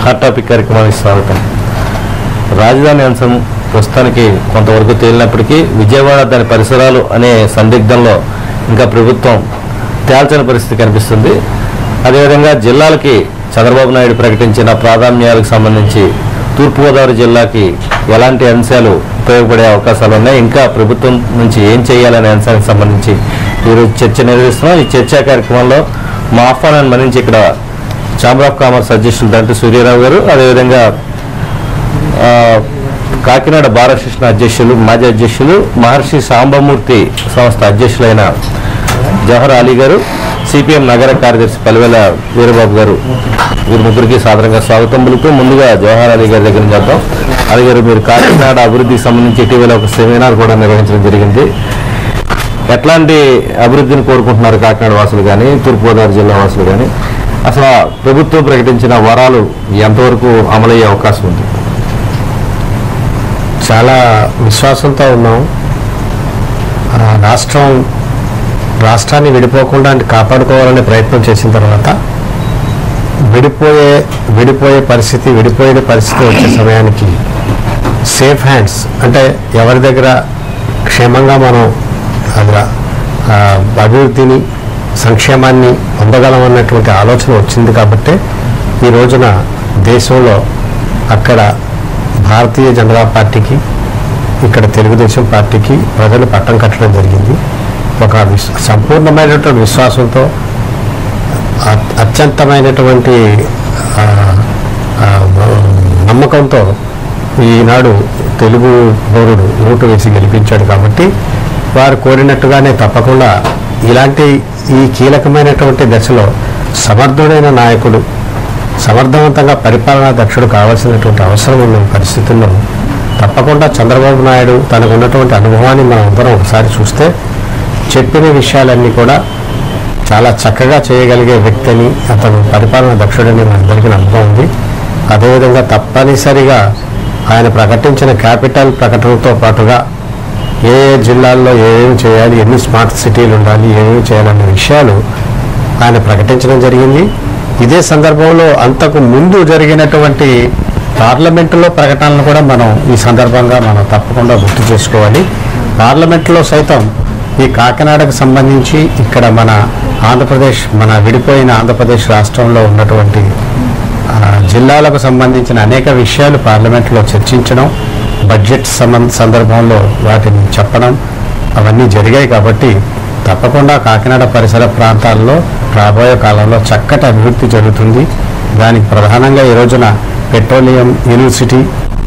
Hot topic కార్యక్రమానికి స్వాగతం రాజధాని అంశం ప్రస్తుతానికి కొంతవరకు తేలినప్పటికీ విజయవాడ దాని పరిసరాలు అనే సందిగ్ధంలో ఇంకా ప్రభుత్వం తేల్చని పరిస్థితి కనిపిస్తుంది అదేవిధంగా జిల్లాలకి చంద్రబాబు నాయుడు ప్రకటించిన ప్రాధాన్యాలకు సంబంధించి తూర్పుగోదావరి జిల్లాకి ఎలాంటి అంశాలు ఉపయోగపడే అవకాశాలు ఉన్నాయి ఇంకా ప్రభుత్వం నుంచి ఏం చేయాలనే అంశానికి సంబంధించి ఈరోజు చర్చ నిర్వహిస్తున్నాం ఈ చర్చా కార్యక్రమంలో మా ఆహ్వానాన్ని మన్నించి ఇక్కడ ఛాంబర్ ఆఫ్ కామర్స్ అధ్యక్షులు దంటి సూర్యరావు గారు అదేవిధంగా ఆ, కాకినాడ బాలకృష్ణ అధ్యక్షులు మాజీ అధ్యక్షులు మహర్షి సాంబమూర్తి సంస్థ అధ్యక్షులైన జవహర్ అలీ గారు సిపిఎం నగర కార్యదర్శి పలివెల వీరబాబు గారు వీరి ముగ్గురికి సాధారణంగా స్వాగతం పలుకుతూ ముందుగా జవహర్ అలీ గారి దగ్గర నుంచి చేద్దాం అలీ గారు మీరు కాకినాడ అభివృద్ధికి సంబంధించి ఇటీవల ఒక సెమినార్ కూడా నిర్వహించడం జరిగింది ఎట్లాంటి అభివృద్ధిని కోరుకుంటున్నారు కాకినాడ వాసులు కానీ తూర్పుగోదావరి జిల్లా వాసులు కానీ అసలు ఆ ప్రభుత్వం ప్రకటించిన వరాలు ఎంతవరకు అమలయ్యే అవకాశం ఉంది చాలా విశ్వాసంతో ఉన్నాం ఆ, రాష్ట్రం రాష్ట్రాన్ని విడిపోకుండా కాపాడుకోవాలనే ప్రయత్నం చేసిన తర్వాత విడిపోయే విడిపోయే పరిస్థితి విడిపోయే పరిస్థితి వచ్చే సమయానికి సేఫ్ హ్యాండ్స్ అంటే ఎవరి దగ్గర క్షేమంగా మనం అది ఆ, అభివృద్ధిని సంక్షేమాన్ని పొందగలం అన్నటువంటి ఆలోచన వచ్చింది కాబట్టి ఈ రోజున దేశంలో అక్కడ భారతీయ జనతా పార్టీకి ఇక్కడ తెలుగుదేశం పార్టీకి ప్రజలు పట్టం కట్టడం జరిగింది ఒక విశ్ సంపూర్ణమైనటువంటి విశ్వాసంతో అ- అత్యంతమైనటువంటి ఆ, ఆ, నమ్మకంతో ఈనాడు తెలుగు పౌరుడు ఓటు వేసి గెలిపించాడు కాబట్టి వారు కోరినట్టుగానే తప్పకుండా ఇలాంటి ఈ కీలకమైనటువంటి దశలో సమర్థుడైన నాయకుడు సమర్థవంతంగా పరిపాలనా దక్షుడు కావాల్సినటువంటి అవసరం ఉన్న పరిస్థితుల్లో తప్పకుండా చంద్రబాబు నాయుడు తనకు ఉన్నటువంటి అనుభవాన్ని మనం అందరం ఒకసారి చూస్తే చెప్పిన విషయాలన్నీ కూడా చాలా చక్కగా చేయగలిగే వ్యక్తిని అతను పరిపాలన దక్షుడని మనందరికీ నమ్మకం ఉంది అదేవిధంగా తప్పనిసరిగా ఆయన ప్రకటించిన క్యాపిటల్ ప్రకటనతో పాటుగా ఏ ఏ జిల్లాల్లో ఏమేమి చేయాలి ఎన్ని స్మార్ట్ సిటీలు ఉండాలి ఏమేమి చేయాలనే విషయాలు ఆయన ప్రకటించడం జరిగింది ఇదే సందర్భంలో అంతకు ముందు జరిగినటువంటి పార్లమెంటులో ప్రకటనలు కూడా మనం ఈ సందర్భంగా మనం తప్పకుండా గుర్తు చేసుకోవాలి పార్లమెంట్లో సైతం ఈ కాకినాడకు సంబంధించి ఇక్కడ మన ఆంధ్రప్రదేశ్ మన విడిపోయిన ఆంధ్రప్రదేశ్ రాష్ట్రంలో ఉన్నటువంటి ఆ, జిల్లాలకు సంబంధించిన అనేక విషయాలు పార్లమెంట్లో చర్చించడం బడ్జెట్ సంబంధ సందర్భంలో వాటిని చెప్పడం అవన్నీ జరిగాయి కాబట్టి తప్పకుండా కాకినాడ పరిసర ప్రాంతాల్లో రాబోయే కాలంలో చక్కటి అభివృద్ధి జరుగుతుంది దానికి ప్రధానంగా ఈ రోజున పెట్రోలియం యూనివర్సిటీ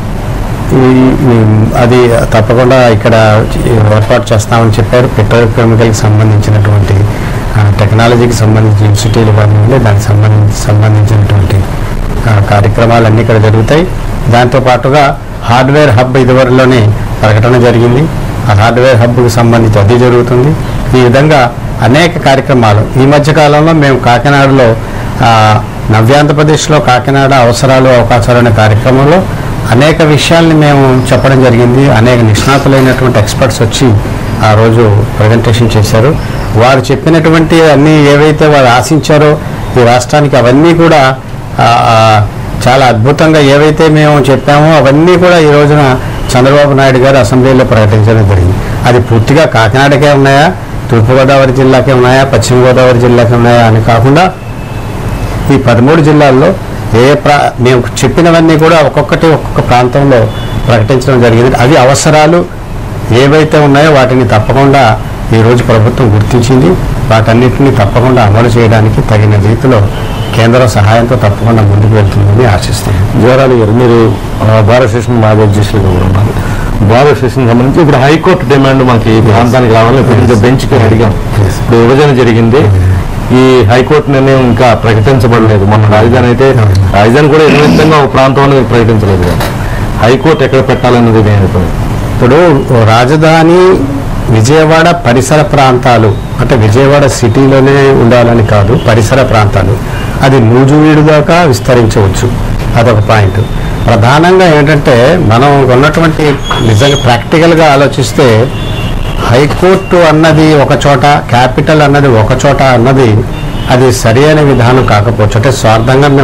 ఈ- ఈ- అది తప్పకుండా ఇక్కడ ఏర్పాటు చేస్తామని చెప్పారు పెట్రోల్ కెమికల్కి సంబంధించినటువంటి ఆ, టెక్నాలజీకి సంబంధించిన యూనివర్సిటీలు కానివ్వండి దానికి సంబంధించి సంబంధించినటువంటి ఆ, కార్యక్రమాలన్నీ ఇక్కడ జరుగుతాయి దాంతో పాటుగా హార్డ్వేర్ హబ్ ఇదివరలోనే ప్రకటన జరిగింది ఆ హార్డ్వేర్ హబ్కి సంబంధించి అది జరుగుతుంది ఈ విధంగా అనేక కార్యక్రమాలు ఈ మధ్య కాలంలో మేము కాకినాడలో ఆ, నవ్యాంధ్రప్రదేశ్లో కాకినాడ అవసరాలు అవకాశాలు అనే కార్యక్రమంలో అనేక విషయాల్ని మేము చెప్పడం జరిగింది అనేక నిష్ణాతులైనటువంటి ఎక్స్పర్ట్స్ వచ్చి ఆ రోజు ప్రజెంటేషన్ చేశారు వారు చెప్పినటువంటి అన్ని ఏవైతే వారు ఆశించారో ఈ రాష్ట్రానికి అవన్నీ కూడా ఆ, ఆ, చాలా అద్భుతంగా ఏవైతే మేము చెప్పామో అవన్నీ కూడా ఈ రోజున చంద్రబాబు నాయుడు గారు అసెంబ్లీలో ప్రకటించడం జరిగింది అది పూర్తిగా కాకినాడకే ఉన్నాయా తూర్పుగోదావరి జిల్లాకే ఉన్నాయా పశ్చిమ గోదావరి జిల్లాకే ఉన్నాయా అని కాకుండా ఈ పదమూడు జిల్లాల్లో ఏ ప్రా మేము చెప్పినవన్నీ కూడా ఒక్కొక్కటి ఒక్కొక్క ప్రాంతంలో ప్రకటించడం జరిగింది అవి అవసరాలు ఏవైతే ఉన్నాయో వాటిని తప్పకుండా ఈరోజు ప్రభుత్వం గుర్తించింది వాటన్నిటిని తప్పకుండా అమలు చేయడానికి తగిన రీతిలో కేంద్ర సహాయంతో తప్పకుండా ముందుకు వెళ్తుందని ఆశిస్తున్నాను జవహర్లాల్ గారు మీరు ఆ, భారత స్టేషన్ మాజీ అధ్యక్షులుగా కూడా ఉన్నారు భారత స్టేషన్ సంబంధించి ఇప్పుడు హైకోర్టు డిమాండ్ మనకి ఈ ప్రాంతానికి రావాలని ఇప్పుడు బెంచ్కి అడిగాం ఇప్పుడు విభజన జరిగింది ఈ హైకోర్టు నిర్ణయం ఇంకా ప్రకటించబడలేదు మొన్న రాజధాని అయితే రాజధాని కూడా నిర్మితంగా ఒక ప్రాంతం అనేది ప్రకటించలేదు కదా. హైకోర్టు ఎక్కడ పెట్టాలన్నది నేను అభిప్రాయం. ఇప్పుడు రాజధాని విజయవాడ పరిసర ప్రాంతాలు అంటే విజయవాడ సిటీలోనే ఉండాలని కాదు పరిసర ప్రాంతాలు అది నూజువీడు దాకా విస్తరించవచ్చు అదొక పాయింట్ ప్రధానంగా ఏంటంటే మనం ఉన్నటువంటి నిజంగా ప్రాక్టికల్గా ఆలోచిస్తే హైకోర్టు అన్నది ఒక చోట క్యాపిటల్ అన్నది ఒక చోట అన్నది అది సరి అయిన విధానం కాకపోవచ్చు అంటే స్వార్థంగా మేము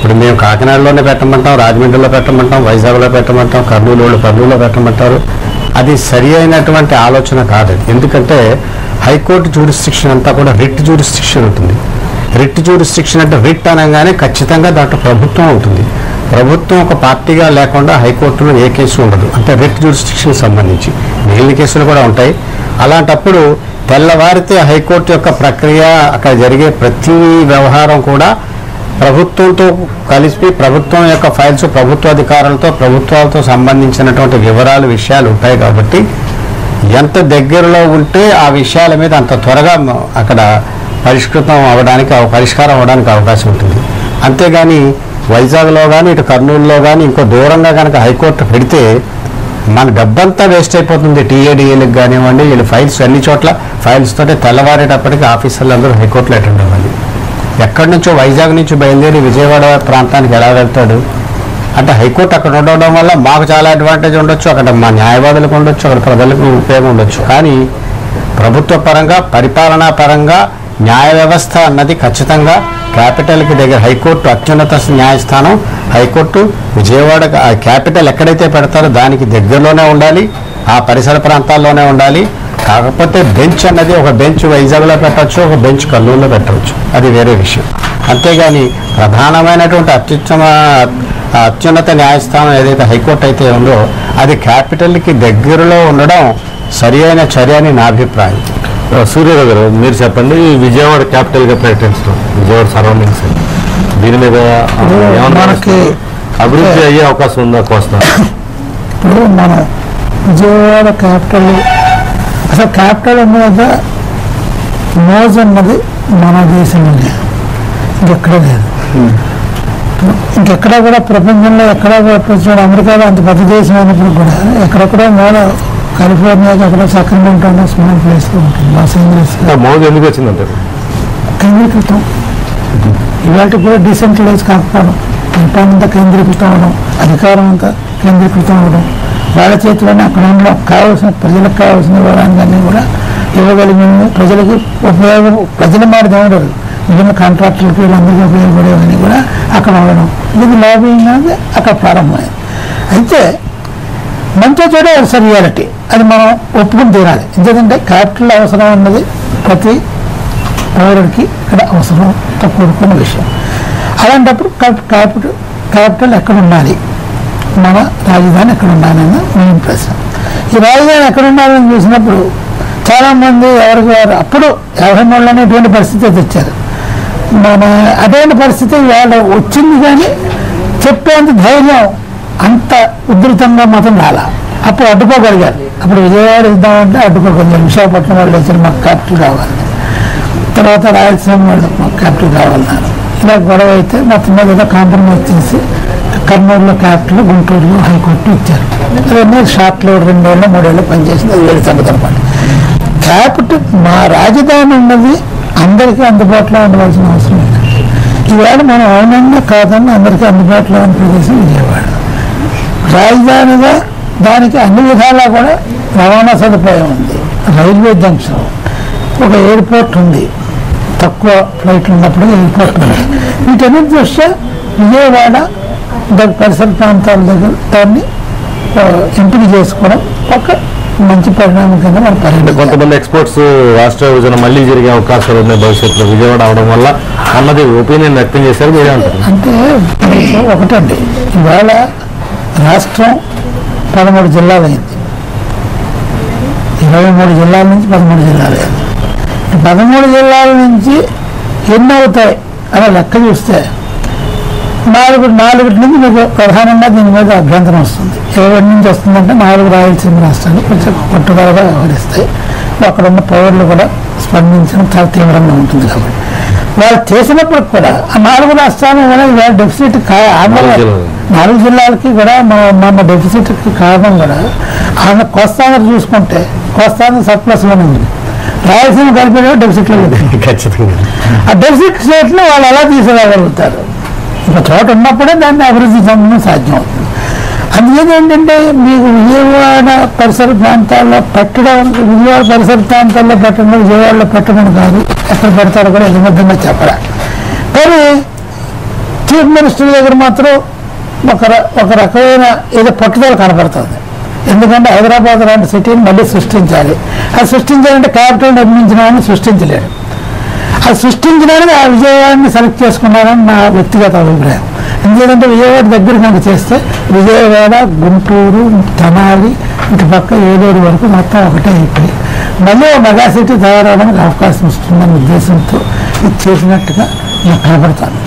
ఇప్పుడు మేము కాకినాడలోనే పెట్టమంటాం రాజమండ్రిలో పెట్టమంటాం వైజాగ్లో పెట్టమంటాం కర్నూలు వాళ్ళు కర్నూలులో పెట్టమంటారు అది సరి అయినటువంటి ఆలోచన కాదు అది. ఎందుకంటే హైకోర్టు జ్యూరిస్టిక్షన్ అంతా కూడా రిట్ జ్యూరిస్టిక్షన్ ఉంటుంది రిట్ జ్యూరిస్టిక్షన్ అంటే రిట్ అనగానే ఖచ్చితంగా దాంట్లో ప్రభుత్వం ఉంటుంది ప్రభుత్వం ఒక పార్టీగా లేకుండా హైకోర్టులో ఏ కేసు ఉండదు అంటే రిట్ జ్యూరిస్టిక్షన్ సంబంధించి మిగిలిన కేసులు కూడా ఉంటాయి అలాంటప్పుడు తెల్లవారితే హైకోర్టు యొక్క ప్రక్రియ అక్కడ జరిగే ప్రతి వ్యవహారం కూడా ప్రభుత్వంతో కలిసి ప్రభుత్వం యొక్క ఫైల్స్ ప్రభుత్వ అధికారులతో ప్రభుత్వాలతో సంబంధించినటువంటి వివరాలు విషయాలు ఉంటాయి కాబట్టి ఎంత దగ్గరలో ఉంటే ఆ విషయాల మీద అంత త్వరగా మ- అక్కడ పరిష్కృతం అవ్వడానికి అవ- పరిష్కారం అవ్వడానికి అవకాశం ఉంటుంది అంతేగాని వైజాగ్లో కానీ ఇటు కర్నూలులో కానీ ఇంకో దూరంగా కనుక హైకోర్టు పెడితే మన డబ్బంతా వేస్ట్ అయిపోతుంది టీఏడిఏలకు కానివ్వండి వీళ్ళు ఫైల్స్ అన్ని చోట్ల ఫైల్స్ తోటే తెల్లవారేటప్పటికి ఆఫీసర్లు అందరూ హైకోర్టులో అటెండ్ అవ్వాలి ఎక్కడి నుంచో వైజాగ్ నుంచి బయలుదేరి విజయవాడ ప్రాంతానికి ఎలా వెళ్తాడు అంటే హైకోర్టు అక్కడ ఉండడం వల్ల మాకు చాలా అడ్వాంటేజ్ ఉండొచ్చు అక్కడ మా న్యాయవాదులకు ఉండొచ్చు అక్కడ ప్రజలకు ఉపయోగం ఉండొచ్చు కానీ ప్రభుత్వ పరంగా పరిపాలనా పరంగా న్యాయ వ్యవస్థ అన్నది ఖచ్చితంగా క్యాపిటల్కి దగ్గర హైకోర్టు అత్యున్నత న్యాయస్థానం హైకోర్టు విజయవాడ ఆ క్యాపిటల్ ఎక్కడైతే పెడతారో దానికి దగ్గరలోనే ఉండాలి ఆ పరిసర ప్రాంతాల్లోనే ఉండాలి కాకపోతే బెంచ్ అన్నది ఒక బెంచ్ వైజాగ్లో పెట్టవచ్చు ఒక బెంచ్ కర్నూలులో పెట్టవచ్చు అది వేరే విషయం అంతేగాని ప్రధానమైనటువంటి అత్యుత్తమ అత్యున్నత న్యాయస్థానం ఏదైతే హైకోర్టు అయితే ఉందో అది క్యాపిటల్కి దగ్గరలో ఉండడం సరి అయిన చర్య అని నా అభిప్రాయం ఆ, సూర్యరావు గారు మీరు చెప్పండి ఈ విజయవాడ క్యాపిటల్ గా ప్రకటించడం విజయవాడ సరౌండింగ్స్ దీని మీద ఆ, ఏమన్నా మనకి అభివృద్ధి అయ్యే అవకాశం ఉందా కోస్తా ఇప్పుడు మన విజయవాడ క్యాపిటల్ అసలు క్యాపిటల్ మీద మోజ్ అన్నది మన దేశంలోనే ఇంకెక్కడ లేదు ఇంకెక్కడ కూడా ప్రపంచంలో ఎక్కడ కూడా ప్రపంచంలో అమెరికాలో అంత పెద్ద దేశం అయినప్పుడు కూడా ఎక్కడెక్కడో మూల కాలిఫోర్నియాకి అక్కడ సక్రమెంటో అన్న స్మాల్ ప్లేస్లో ఉంటుంది లాస్ ఏంజలస్ మోదీ ఎందుకు వచ్చిందంటారు కేంద్రీకృతం ఇవాళ కూడా డిసెంట్రలైజ్ కాకపోవడం పరిపాలన అంతా కేంద్రీకృతం అవడం అధికారం అంతా కేంద్రీకృతం అవడం వాళ్ళ చేతిలోనే అక్కడ ఉండడం కావాల్సిన ప్రజలకు కావాల్సిన వివరాలన్నీ కూడా ఇవ్వగలిగిన ప్రజలకు ఉపయోగం ప్రజల మాట ఉండదు మిగిలిన కాంట్రాక్టర్లకి వీళ్ళందరికీ ఉపయోగపడేవన్నీ కూడా అక్కడ ఉండడం ఇది లాబింగ్ అనేది అక్కడ ప్రారంభమైంది అయితే మంచి చెడు ఇట్స్ రియాలిటీ అది మనం ఒప్పుకుని తీరాలి ఎందుకంటే క్యాపిటల్ అవసరం అన్నది ప్రతి పౌరుడికి ఇక్కడ అవసరంతో కూడుకున్న విషయం అలాంటప్పుడు క్యాపిటల్ క్యాపిటల్ ఎక్కడ ఉండాలి మన రాజధాని ఎక్కడ ఉండాలన్న మెయిన్ ప్రశ్న ఈ రాజధాని ఎక్కడ ఉండాలని చూసినప్పుడు చాలామంది ఎవరికి వారు అప్పుడు యాభై మూడులోనే ఇటువంటి పరిస్థితి తెచ్చారు మన అటువంటి పరిస్థితి వాళ్ళ వచ్చింది కానీ చెప్పేంత ధైర్యం అంత ఉధృతంగా మాత్రం రాలా అప్పుడు అడ్డుకోగలిగారు అప్పుడు విజయవాడ ఇద్దామంటే అడ్డుకోగలిగారు విశాఖపట్నం వాళ్ళు వచ్చారు మాకు క్యాపిటల్ కావాలి తర్వాత రాయలసీమ వాళ్ళు మాకు క్యాపిటల్ కావాలన్నారు ఇలా గొడవ అయితే మొత్తం మీద ఏదో కాంప్రమైజ్ చేసి కర్నూలులో క్యాపిటల్ గుంటూరులో హైకోర్టు ఇచ్చారు అవన్నీ షార్ట్లో రెండేళ్ళు మూడేళ్ళు పనిచేసింది అది వేడి సంగతి అనమాట క్యాపిటల్ మా రాజధాని ఉన్నది అందరికీ అందుబాటులో ఉండవలసిన అవసరం లేదు ఈవేళ మనం అవునన్నా కాదన్నా అందరికీ అందుబాటులో ఉన్న ప్రదేశం విజయవాడ రాజధానిగా దానికి అన్ని విధాలా కూడా రవాణా సదుపాయం ఉంది రైల్వే జంక్షన్ ఒక ఎయిర్పోర్ట్ ఉంది తక్కువ ఫ్లైట్లు ఉన్నప్పుడు ఎయిర్పోర్ట్ ఉంది వీటన్నిటి దృష్ట్యా విజయవాడ దగ్గర పరిసర ప్రాంతాల దగ్గర దాన్ని ఆ, ఎంపిక చేసుకోవడం ఒక మంచి పరిణామం కింద మనం అంటే పరిగణించాలి కొంతమంది ఎక్స్పోర్ట్స్ రాష్ట్ర విభజన మళ్ళీ జరిగే అవకాశాలు ఉన్నాయి భవిష్యత్తులో విజయవాడ అవడం వల్ల అన్నది ఒపీనియన్ వ్యక్తం చేశారు మీరే అంటారు అంటే ఇప్పుడు ఒకటండి ఇవాళ రాష్ట్రం పదమూడు జిల్లాలైంది ఇరవై మూడు జిల్లాల నుంచి పదమూడు జిల్లాలు అయింది ఈ పదమూడు జిల్లాల నుంచి ఎన్ని అవుతాయి అనే లెక్క చూస్తే నాలుగు నాలుగుటి నుంచి మీకు ప్రధానంగా దీని మీద అభ్యంతరం వస్తుంది ఎవరి నుంచి వస్తుందంటే నాలుగు రాయలసీమ రాష్ట్రాలు కొంచెం పట్టుదలగా వ్యవహరిస్తాయి అక్కడ ఉన్న పౌరులు కూడా స్పందించడం చాలా తీవ్రంగా ఉంటుంది కాబట్టి వాళ్ళు చేసినప్పుడు కూడా ఆ నాలుగు రాష్ట్రాలు కూడా ఇవాళ డెఫిసిట్ కా ఆంధ్ర నాలుగు జిల్లాలు. నాలుగు జిల్లాలకి కూడా మన మన డెఫిసిట్కి కారణం కూడా ఆంధ్ర కోస్తాంధ్ర చూసుకుంటే కోస్తాంధ్ర సర్ప్లస్లోనే ఉంది రాయలసీమ కలిపి డెఫిసిట్లో ఉంది ఖచ్చితంగా ఆ డెఫిసిట్ స్టేట్లో వాళ్ళు ఎలా తీసుకురాగలుగుతారు ఒక చోట ఉన్నప్పుడే దాన్ని అభివృద్ధి చెందడం సాధ్యం అవుతుంది అందుకని ఏంటంటే మీకు విజయవాడ పరిసర ప్రాంతాల్లో పెట్టడం విజయవాడ పరిసర ప్రాంతాల్లో పెట్టడం విజయవాడలో పెట్టడం కాదు ఎక్కడ పెడతారో కూడా యథమర్థంగా చెప్పరా కానీ చీఫ్ మినిస్టర్ దగ్గర మాత్రం ఒక ర- ఒక రకమైన ఏదో పట్టుదల కనపడుతుంది ఎందుకంటే హైదరాబాద్ లాంటి సిటీని మళ్ళీ సృష్టించాలి అది సృష్టించాలంటే క్యాపిటల్ నిర్మించిన వాడిని సృష్టించలేడు అది సృష్టించడానికి ఆ విజయవాడని సెలెక్ట్ చేసుకున్నారని నా వ్యక్తిగత అభిప్రాయం ఎందుకంటే విజయవాడ దగ్గర కనుక చేస్తే విజయవాడ గుంటూరు తెనాలి ఇటు పక్క ఏలూరు వరకు మొత్తం ఒకటే అయిపోయి మళ్ళీ ఓ మెగా సిటీ తయారవడానికి అవకాశం వస్తుందనే ఉద్దేశంతో ఇది చేసినట్టుగా నాకు కనపడుతుంది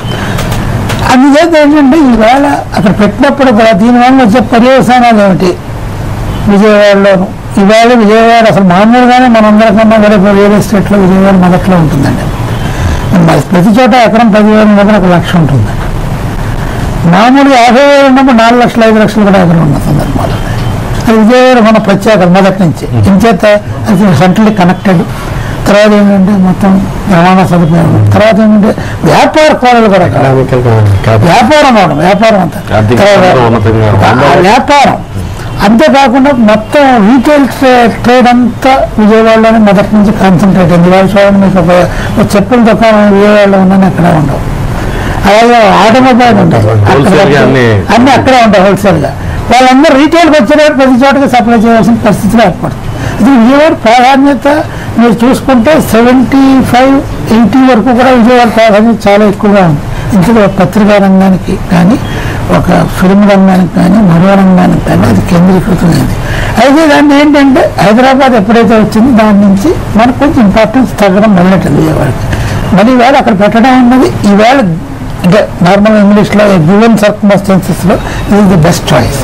అందుచేత ఏంటంటే ఈవేళ అక్కడ పెట్టినప్పుడు కూడా దీనివల్ల వచ్చే పర్యవసానాలు ఏమిటి విజయవాడలోను ఈవేళ విజయవాడ అసలు మామూలుగానే మనందరికన్నా కూడా ఇప్పుడు రియల్ ఎస్టేట్లో విజయవాడ మొదట్లో ఉంటుందండి మరి ప్రతి చోట ఎకరం పదివేల దగ్గర ఒక లక్ష ఉంటుంది మామూలుగా యాభై వేలు ఉన్నప్పుడు నాలుగు లక్షల ఐదు లక్షలు కూడా ఎకరం ఉన్న సందర్భాలు ఉన్నాయి. అది విజయవాడ మన ప్రత్యేకత మొదటి నుంచి ఇంచేత అది సెంట్రల్లీ కనెక్టెడ్ తర్వాత ఏంటంటే మొత్తం రవాణా సదుపాయం తర్వాత ఏంటంటే వ్యాపార కోణాలు కూడా ఇక్కడ. ఎకనామికల్ వ్యాపారం అవడం వ్యాపారం అంతా ఆర్థిక తర్వాత రంగంలో ఉన్నతంగా ఆ వ్యాపారం అంతేకాకుండా మొత్తం రీటైల్ ట్రేడ్ అంతా విజయవాడలోనే మొదటి నుంచి కాన్సన్ట్రేట్ అయింది వాళ్ళు చూడండి మీకు ఒక ఒక చెప్పుల దుకాణం విజయవాడలో ఉందని అక్కడ ఉండవు అలాగే ఆటోమొబైల్ ఉంటాయి అక్కడ Wholesale గా అన్ని- అన్ని అక్కడే ఉంటాయి హోల్సేల్ గా వాళ్ళందరూ రీటైల్కి వచ్చేటప్పుడు ప్రతి చోటకి సప్లై చేయాల్సిన పరిస్థితులు ఏర్పడుతుంది ఇది విజయవాడ ప్రాధాన్యత మీరు చూసుకుంటే సెవెంటీ ఫైవ్ ఎయిటీ వరకు కూడా విజయవాడ ప్రాధాన్యత చాలా ఎక్కువగా ఉంది ఇందులో పత్రికా రంగానికి కానీ ఒక ఫిల్మ్ రంగానికి కానీ మరో రంగానికి కానీ అది కేంద్రీకృతమైంది అయితే దాన్ని ఏంటంటే హైదరాబాద్ ఎప్పుడైతే వచ్చిందో దాని నుంచి మనకు కొంచెం ఇంపార్టెన్స్ తగ్గడం మొదలెట్టింది విజయవాడకి మరి ఈవేళ అక్కడ పెట్టడం అన్నది ఈవేళ అంటే నార్మల్ ఇంగ్లీష్లో గివెన్ సర్కమస్టెన్సెస్లో ఇది ది బెస్ట్ చాయిస్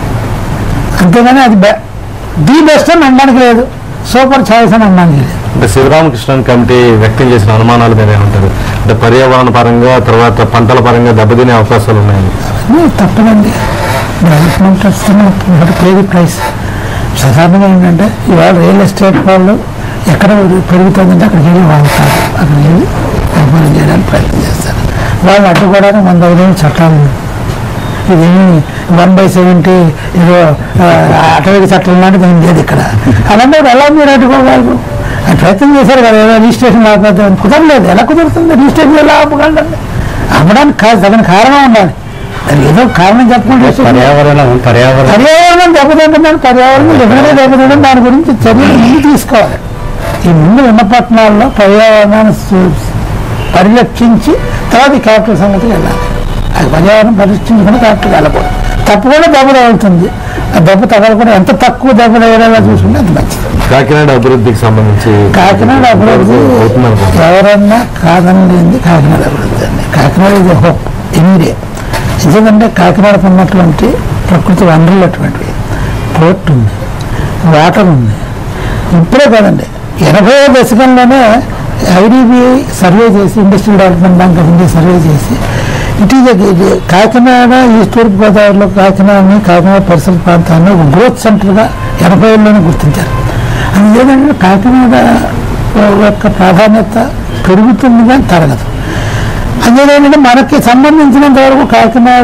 అంతేగాని అది ది బెస్ట్ అని అనడానికి లేదు సూపర్ చాయిస్ అని అనడానికి లేదు అంటే శివరామకృష్ణన్ కమిటీ వ్యక్తం చేసిన అనుమానాల మీద ఏమంటారు అంటే పర్యావరణ పరంగా తర్వాత పంటల పరంగా దెబ్బతినే అవకాశాలు ఉన్నాయని అన్నీ తప్పదండి డెవలప్మెంట్ వస్తున్న పేరు ప్రైస్ సాధారణంగా ఏంటంటే ఇవాళ రియల్ ఎస్టేట్ వాళ్ళు ఎక్కడ పెరుగుతుందంటే అక్కడికి వెళ్ళి వాగుతారు అక్కడికి వెళ్ళి వ్యాపారం చేయడానికి ప్రయత్నం చేస్తారు వాళ్ళు అడ్డుకోవడానికి మన దగ్గర ఏమి చట్టాలు లేవు. ఇదేమి వన్ బై సెవెంటీ ఏదో ఆ, అటవీ చట్టం లాంటిది ఏం లేదు ఇక్కడ అలాంటి ఎలా మీరు అడ్డుకోగలరు ఆ ప్రయత్నం చేశారు కదా ఏదో రిజిస్ట్రేషన్ లేకపోతే కుదరలేదు ఎలా కుదురుతుంది రిజిస్ట్రేషన్ ఎలా ఆపగలండి అమ్మడానికి కాదు తగిన కారణం ఉండాలి దానికి ఏదో కారణం చెప్పుకుంటే పర్యావరణం పర్యావరణం పర్యావరణం దెబ్బతింటుందని పర్యావరణం ఎప్పుడైనా దెబ్బతింటుంది దాని గురించి చర్యలు ముందు తీసుకోవాలి ఈ ముందు ఉన్న పట్టణాల్లో పర్యావరణాన్ని సు- పరిరక్షించి తర్వాత ఈ క్యాపిటల్ సంగతికి వెళ్ళాలి అది పర్యావరణం పరిరక్షించకుండా క్యాపిటల్ వెళ్ళకూడదు తప్పకుండా దెబ్బ తగులుతుంది ఆ దెబ్బ తగలకుండా ఎంత తక్కువ దెబ్బ తగలేలా చూసుకుంటే అంత మంచిది కాకినాడ అభివృద్ధికి సంబంధించి కాకినాడ అభివృద్ధి అవుతుందనుకుంటున్నాను ఎవరన్నా కాదనలేంది కాకినాడ అభివృద్ధి అండి కాకినాడ ఇది హోప్ ఎనీడే ఎందుకంటే కాకినాడకు ఉన్నటువంటి ప్రకృతి వనరులు అటువంటివి పోర్ట్ ఉంది వాటర్ ఉంది ఇప్పుడే కాదండి ఎనభై దశకంలోనే ఐడిబిఐ సర్వే చేసి industrial development bank of India survey చేసి ఇట్ ఈజ్ కాకినాడ ఈస్ట్ తూర్పు గోదావరిలో కాకినాడని కాకినాడ పరిసర ప్రాంతాన్ని ఒక గ్రోత్ సెంటర్గా ఎనభై ఏళ్ళలోనే గుర్తించారు అందుకేంటంటే కాకినాడ యొక్క ప్రాధాన్యత పెరుగుతుంది కానీ తరగదు అందుకేంటంటే మనకి సంబంధించినంత వరకు కాకినాడ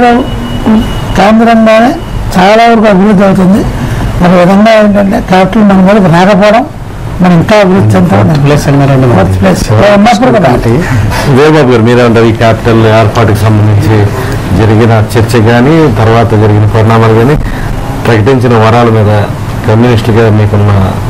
కేంద్రంగానే చాలా వరకు అభివృద్ధి అవుతుంది ఒక విధంగా ఏంటంటే క్యాపిటల్ మన మీదకి రాకపోవడం మనం ఇంకా అభివృద్ధి చెందుతాం ప్లేస్ అన్నారండి మరి. Fourth place. ఉన్నప్పుడు కూడా. కాబట్టి విజయబాబు గారు మీరేమంటారు ఈ క్యాపిటల్ ఏర్పాటుకు సంబంధించి జరిగిన చర్చ కానీ తర్వాత జరిగిన పరిణామాలు కానీ ప్రకటించిన వరాల మీద కమ్యూనిస్టులుగా మీకున్న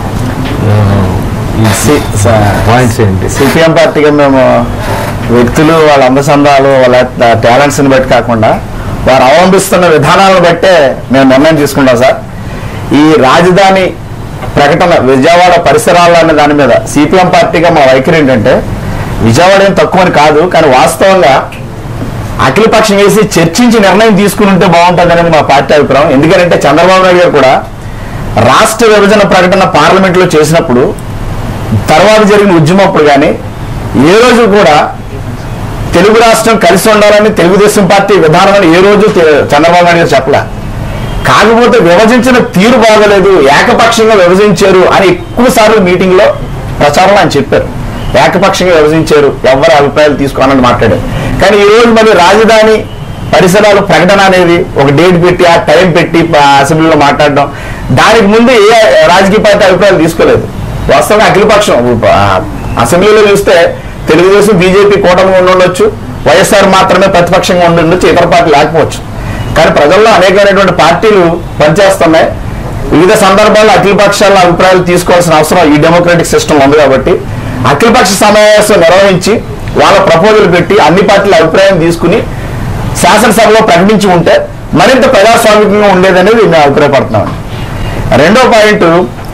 ఆ, ఈ పాయింట్స్ ఏంటి సిపిఎం పార్టీగా మేము వ్యక్తులు వాళ్ళ అందసందాలు వాళ్ళ టాలెంట్స్ని బట్టి కాకుండా వారు అవలంబిస్తున్న విధానాలను బట్టే మేము నిర్ణయం తీసుకుంటాం సార్ ఈ రాజధాని ప్రకటన విజయవాడ పరిసరాలు అనే దాని మీద సిపిఎం పార్టీగా మా వైఖరి ఏంటంటే విజయవాడ ఏం తక్కువని కాదు కానీ వాస్తవంగా అఖిలపక్షం వేసి చర్చించి నిర్ణయం తీసుకుని ఉంటే బాగుంటుంది అనేది మా పార్టీ అభిప్రాయం ఎందుకంటే చంద్రబాబు నాయుడు గారు కూడా రాష్ట్ర విభజన ప్రకటన పార్లమెంట్లో చేసినప్పుడు తర్వాత జరిగిన ఉద్యమప్పుడు కానీ ఏ రోజు కూడా తెలుగు రాష్ట్రం కలిసి ఉండాలని తెలుగుదేశం పార్టీ విధానం అని ఏ రోజు తె- చంద్రబాబు నాయుడు గారు చెప్పలే కాకపోతే విభజించిన తీరు బాగలేదు ఏకపక్షంగా విభజించారు అని ఎక్కువ సార్లు మీటింగ్ లో ప్రచారంలో ఆయన చెప్పారు ఏకపక్షంగా విభజించారు ఎవరి అభిప్రాయాలు తీసుకోవాలని మాట్లాడారు కానీ ఈ రోజు మరి రాజధాని పరిసరాలు ప్రకటన అనేది ఒక డేట్ పెట్టి ఆ టైం పెట్టి ప- అసెంబ్లీలో మాట్లాడడం దానికి ముందు ఏ రాజకీయ పార్టీ అభిప్రాయాలు తీసుకోలేదు వాస్తవంగా అఖిలపక్షం ఆ, అసెంబ్లీలో చూస్తే తెలుగుదేశం బీజేపీ కూటమి ఉండి ఉండొచ్చు వైఎస్ఆర్ మాత్రమే ప్రతిపక్షంగా ఉండి ఉండొచ్చు ఇతర పార్టీ లేకపోవచ్చు కానీ ప్రజల్లో అనేకమైనటువంటి పార్టీలు పనిచేస్తున్నాయి వివిధ సందర్భాల్లో అఖిల పక్షాల అభిప్రాయాలు తీసుకోవాల్సిన అవసరం ఈ డెమోక్రటిక్ సిస్టమ్ ఉంది కాబట్టి అఖిలపక్ష సమావేశం నిర్వహించి వాళ్ళ ప్రపోజల్ పెట్టి అన్ని పార్టీల అభిప్రాయం తీసుకుని శాసనసభలో ప్రకటించి ఉంటే మరింత ప్రజాస్వామికంగా ఉండేదనేది మేము అభిప్రాయపడుతున్నామండి రెండో పాయింట్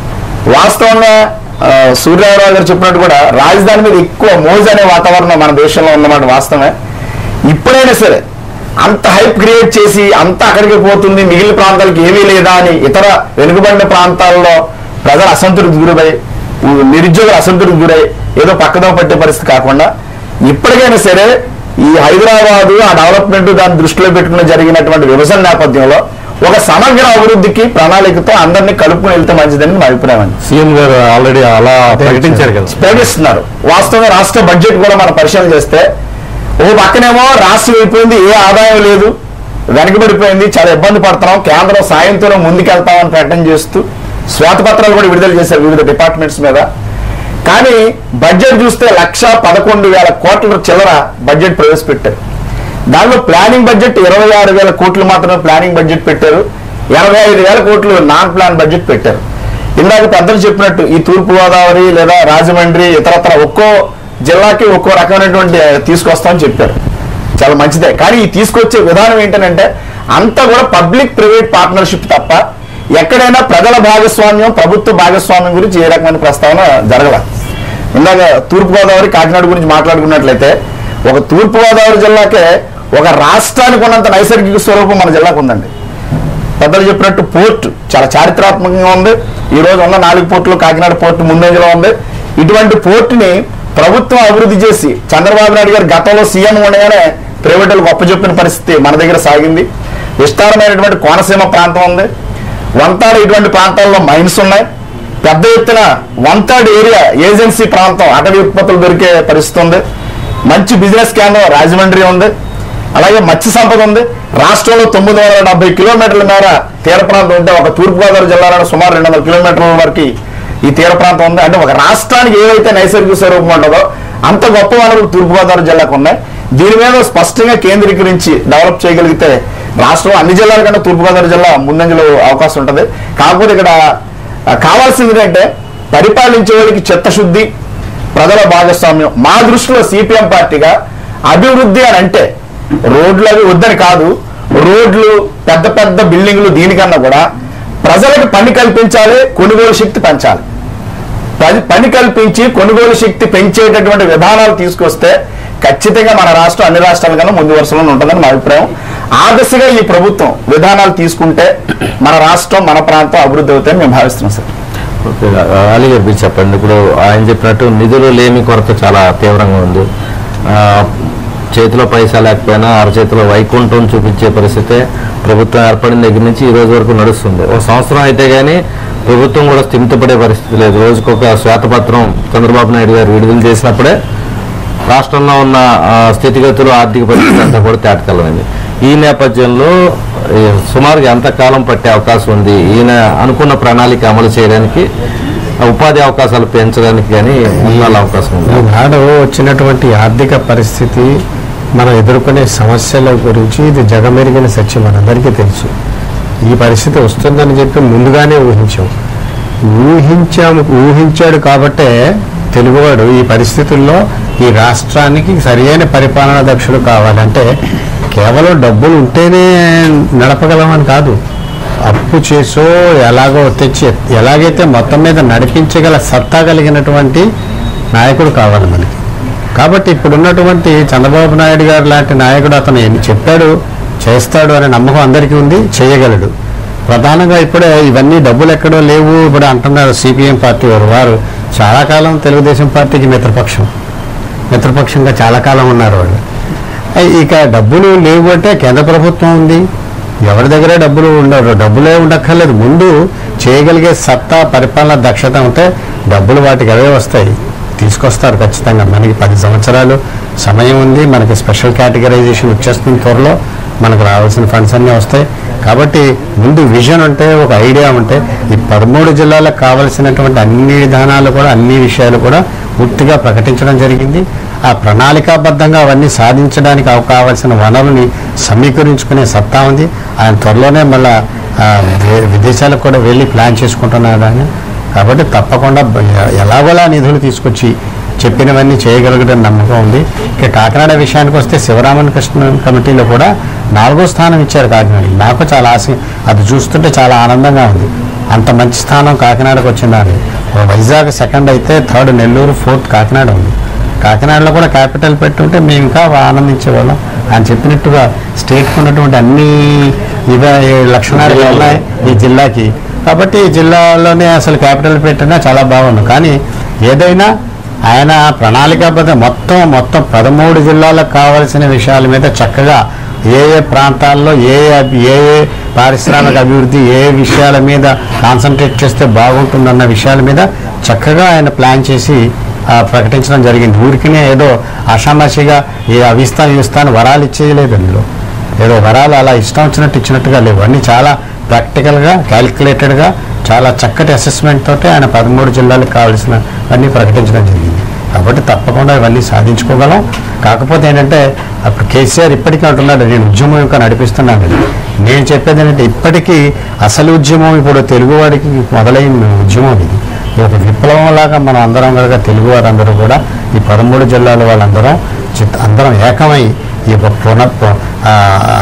వాస్తవంగా ఆ, సూర్యారావు గారు చెప్పినట్టు కూడా రాజధాని మీద ఎక్కువ మోజు అనే వాతావరణం మన దేశంలో ఉన్నమాట వాస్తవమే ఇప్పుడైనా సరే అంత హైప్ క్రియేట్ చేసి అంత అక్కడికి పోతుంది మిగిలిన ప్రాంతాలకు ఏమీ లేదా అని ఇతర వెనుకబడిన ప్రాంతాల్లో ప్రజలు అసంతృప్తి గురై ఉ- నిరుద్యోగులు అసంతృప్తి గురై ఏదో పక్కదో పట్టే పరిస్థితి కాకుండా ఇప్పటికైనా సరే ఈ హైదరాబాదు ఆ డెవలప్మెంట్ దాన్ని దృష్టిలో పెట్టుకుని జరిగినటువంటి విభజన నేపథ్యంలో ఒక సమగ్ర అభివృద్ధికి ప్రణాళికతో అందరినీ కలుపుకుని వెళ్తే మంచిదని మా అభిప్రాయం అండి సీఎం గారు ఆల్రెడీ అలా ప్రకటించారు కదా ప్రకటిస్తున్నారు వాస్తవంగా రాష్ట్ర బడ్జెట్ కూడా మనం పరిశీలన చేస్తే ఓ పక్కనేమో రాష్ట్రం అయిపోయింది ఏ ఆదాయం లేదు వెనకబడిపోయింది చాలా ఇబ్బంది పడుతున్నాం కేంద్రం సాయంతో ముందుకెళ్తామని ప్రకటన చేస్తూ శ్వేతపత్రాలు కూడా విడుదల చేశారు వివిధ డిపార్ట్మెంట్స్ మీద కానీ బడ్జెట్ చూస్తే లక్ష పదకొండు వేల కోట్ల చిల్లర బడ్జెట్ ప్రవేశపెట్టారు దానిలో ప్లానింగ్ బడ్జెట్ ఇరవై ఆరు వేల కోట్లు మాత్రమే ప్లానింగ్ బడ్జెట్ పెట్టారు ఎనభై ఐదు వేల కోట్లు నాన్ ప్లాన్ బడ్జెట్ పెట్టారు ఇందాక పెద్దలు చెప్పినట్టు ఈ తూర్పు గోదావరి లేదా రాజమండ్రి ఇతరత్ర ఒక్కో జిల్లాకి ఒక్కో రకమైనటువంటి తీసుకొస్తామని చెప్పారు చాలా మంచిదే కానీ ఈ తీసుకొచ్చే విధానం ఏంటంటే అంతా కూడా పబ్లిక్ ప్రైవేట్ పార్ట్నర్షిప్ తప్ప ఎక్కడైనా ప్రజల భాగస్వామ్యం ప్రభుత్వ భాగస్వామ్యం గురించి ఏ రకమైన ప్రస్తావన జరగల ఇందాక తూర్పుగోదావరి కాకినాడ గురించి మాట్లాడుకున్నట్లయితే ఒక తూర్పుగోదావరి జిల్లాకే ఒక రాష్ట్రానికి ఉన్నంత నైసర్గిక స్వరూపం మన జిల్లాకు ఉందండి పెద్దలు చెప్పినట్టు పోర్టు చాలా చారిత్రాత్మకంగా ఉంది ఈ రోజు ఉన్న నాలుగు పోర్టులు కాకినాడ పోర్టు ముందంజలో ఉంది ఇటువంటి పోర్టుని ప్రభుత్వం అభివృద్ధి చేసి చంద్రబాబు నాయుడు గారు గతంలో సీఎం ఉండగానే ప్రైవేటులకు అప్పచెప్పిన పరిస్థితి మన దగ్గర సాగింది విస్తారమైనటువంటి కోనసీమ ప్రాంతం ఉంది వంతాడు ఇటువంటి ప్రాంతాల్లో మైన్స్ ఉన్నాయి పెద్ద ఎత్తున వంతాడు ఏరియా ఏజెన్సీ ప్రాంతం అటవీ ఉత్పత్తులు దొరికే పరిస్థితి ఉంది మంచి బిజినెస్ కేంద్రం రాజమండ్రి ఉంది అలాగే మత్స్య సంపద ఉంది రాష్ట్రంలో తొమ్మిది వందల డెబ్బై కిలోమీటర్ల మేర తీర ప్రాంతం ఉంటే ఒక తూర్పుగోదావరి జిల్లాలో సుమారు రెండు వందల కిలోమీటర్ల వరకు ఈ తీర ప్రాంతం ఉంది అంటే ఒక రాష్ట్రానికి ఏవైతే నైసర్గిక స్వరూపం ఉంటుందో అంత గొప్ప వనరులు తూర్పుగోదావరి జిల్లాకు ఉన్నాయి దీని మీద స్పష్టంగా కేంద్రీకరించి డెవలప్ చేయగలిగితే రాష్ట్రం అన్ని జిల్లాల కన్నా తూర్పుగోదావరి జిల్లా ముందంజలో అవకాశం ఉంటుంది కాకపోతే ఇక్కడ ఆ, కావాల్సింది ఏంటంటే పరిపాలించే వాళ్ళకి చిత్తశుద్ధి ప్రజల భాగస్వామ్యం మా దృష్టిలో సిపిఎం పార్టీగా అభివృద్ధి అని అంటే రోడ్లు అవి వద్దని కాదు రోడ్లు పెద్ద పెద్ద బిల్డింగ్లు దీనికన్నా కూడా ప్రజలకు పని కల్పించాలి కొనుగోలు శక్తి పెంచాలి పని- పని కల్పించి కొనుగోలు శక్తి పెంచేటటువంటి విధానాలు తీసుకొస్తే ఖచ్చితంగా మన రాష్ట్రం అన్ని రాష్ట్రాల కన్నా ముందు వరుసలో ఉంటుందని మా అభిప్రాయం ఆ దిశగా ఈ ప్రభుత్వం విధానాలు తీసుకుంటే మన రాష్ట్రం మన ప్రాంతం అభివృద్ధి అవుతాయని మేము భావిస్తున్నాం సార్ ఓకే అలీ గారు మీరు చెప్పండి ఇప్పుడు ఆయన చెప్పినట్టు నిధులు లేమి కొరత చాలా తీవ్రంగా ఉంది ఆ, చేతిలో పైసా లేకపోయినా అరచేతిలో వైకుంఠం చూపించే పరిస్థితే ప్రభుత్వం ఏర్పడిన దగ్గర నుంచి ఈ రోజు వరకు నడుస్తుంది ఒక సంవత్సరం అయితే కానీ ప్రభుత్వం కూడా స్థిమితపడే పరిస్థితి లేదు రోజుకొక శ్వేతపత్రం చంద్రబాబు నాయుడు గారు విడుదల చేసినప్పుడే రాష్ట్రంలో ఉన్న ఆ, స్థితిగతులు ఆర్థిక పరిస్థితి అంతా కూడా తేటతెల్లమైంది ఈ నేపథ్యంలో ఈ సుమారుగా ఎంత కాలం పట్టే అవకాశం ఉంది ఈయన అనుకున్న ప్రణాళిక అమలు చేయడానికి ఆ ఉపాధి అవకాశాలు పెంచడానికి కానీ ముందాల అవకాశం ఉంది ఈనాడు వచ్చినటువంటి ఆర్థిక పరిస్థితి మనం ఎదుర్కొనే సమస్యల గురించి ఇది జగమెరిగిన సత్యం మనందరికీ తెలుసు ఈ పరిస్థితి వస్తుందని చెప్పి ముందుగానే ఊహించాం ఊహించాము ఊహించాడు కాబట్టే తెలుగువాడు ఈ పరిస్థితుల్లో ఈ రాష్ట్రానికి సరియైన పరిపాలనా దక్షుడు కావాలంటే కేవలం డబ్బులు ఉంటేనే నడపగలమని కాదు అప్పు చేసో ఎలాగో తెచ్చి ఎలాగైతే మొత్తం మీద నడిపించగల సత్తా కలిగినటువంటి నాయకుడు కావాలి మనకి కాబట్టి ఇప్పుడున్నటువంటి చంద్రబాబు నాయుడు గారు లాంటి నాయకుడు అతను ఎన్ని చెప్పాడు చేస్తాడు అనే నమ్మకం అందరికీ ఉంది చేయగలడు ప్రధానంగా ఇప్పుడే ఇవన్నీ డబ్బులు ఎక్కడో లేవు ఇప్పుడు అంటున్నారు సిపిఎం పార్టీ వారు వారు చాలా కాలం తెలుగుదేశం పార్టీకి మిత్రపక్షం మిత్రపక్షంగా చాలా కాలం ఉన్నారు వాళ్ళు అయ్ ఇక డబ్బులు లేవు అంటే కేంద్ర ప్రభుత్వం ఉంది ఎవరి దగ్గర డబ్బులు ఉండరు డబ్బులే ఉండక్కర్లేదు ముందు చేయగలిగే సత్తా పరిపాలన దక్షత ఉంటే డబ్బులు వాటికి అవే వస్తాయి తీసుకొస్తారు ఖచ్చితంగా మనకి పది సంవత్సరాలు సమయం ఉంది మనకి స్పెషల్ కేటగరైజేషన్ వచ్చేస్తుంది త్వరలో మనకు రావాల్సిన ఫండ్స్ అన్నీ వస్తాయి కాబట్టి ముందు విజన్ ఉంటే ఒక ఐడియా ఉంటే ఈ పదమూడు జిల్లాలకు కావలసినటువంటి అన్ని విధానాలు కూడా అన్ని విషయాలు కూడా పూర్తిగా ప్రకటించడం జరిగింది ఆ ప్రణాళికాబద్ధంగా అవన్నీ సాధించడానికి అవ- కావాల్సిన వనరుని సమీకరించుకునే సత్తా ఉంది ఆయన త్వరలోనే మళ్ళా ఆ, వి- విదేశాలకు కూడా వెళ్ళి ప్లాన్ చేసుకుంటున్నాడు ఆయన కాబట్టి తప్పకుండా బ- ఎలాగోలా నిధులు తీసుకొచ్చి చెప్పినవన్నీ చేయగలిగిన నమ్మకం ఉంది ఇక కాకినాడ విషయానికి వస్తే శివరామన్ కృష్ణ కమిటీలో కూడా నాలుగో స్థానం ఇచ్చారు కాకినాడ నాకు చాలా ఆశ అది చూస్తుంటే చాలా ఆనందంగా ఉంది అంత మంచి స్థానం కాకినాడకు వచ్చిందని వైజాగ్ సెకండ్ అయితే థర్డ్ నెల్లూరు ఫోర్త్ కాకినాడ ఉంది కాకినాడలో కూడా క్యాపిటల్ పెట్టుంటే మేము ఇంకా ఆనందించేవాళ్ళం ఆయన చెప్పినట్టుగా స్టేట్కి ఉన్నటువంటి అన్ని ఇవ ఈ లక్షణాలు ఉన్నాయి ఈ జిల్లాకి కాబట్టి ఈ జిల్లాలోనే అసలు క్యాపిటల్ పెట్టినా చాలా బాగుంది కానీ ఏదైనా ఆయన ప్రణాళికాబద్ధ మొత్తం మొత్తం పదమూడు జిల్లాలకు కావాల్సిన విషయాల మీద చక్కగా ఏ ఏ ప్రాంతాల్లో ఏ ఏ అభి- ఏ ఏ పారిశ్రామిక అభివృద్ధి ఏ ఏ విషయాల మీద కాన్సన్ట్రేట్ చేస్తే బాగుంటుందన్న విషయాల మీద చక్కగా ఆయన ప్లాన్ చేసి ఆ, ప్రకటించడం జరిగింది ఊరికినే ఏదో ఆషామాషిగా ఏ అవిస్తాను ఇస్తాను వరాలు ఇచ్చేయలేదు అందులో ఏదో వరాలు అలా ఇష్టం వచ్చినట్టు ఇచ్చినట్టుగా లేవు అన్నీ చాలా ప్రాక్టికల్గా క్యాలిక్యులేటెడ్గా చాలా చక్కటి అసెస్మెంట్ తోటి ఆయన పదమూడు జిల్లాలకు కావాల్సిన అన్నీ ప్రకటించడం జరిగింది కాబట్టి తప్పకుండా ఇవన్నీ సాధించుకోగలం కాకపోతే ఏంటంటే అప్పుడు కేసీఆర్ ఇప్పటికీ అంటున్నాడు నేను ఉద్యమం ఇంకా నడిపిస్తున్నాను అని. నేను చెప్పేది ఏంటంటే ఇప్పటికీ అసలు ఉద్యమం ఇప్పుడు తెలుగువాడికి మొదలైన ఉద్యమం ఇది ఇది ఒక విప్లవం లాగా మనం అందరం కనుక తెలుగు వారందరూ కూడా ఈ పదమూడు జిల్లాల వాళ్ళందరం చిత్ అందరం ఏకమై ఈ యొక్క పున పు- ఆ,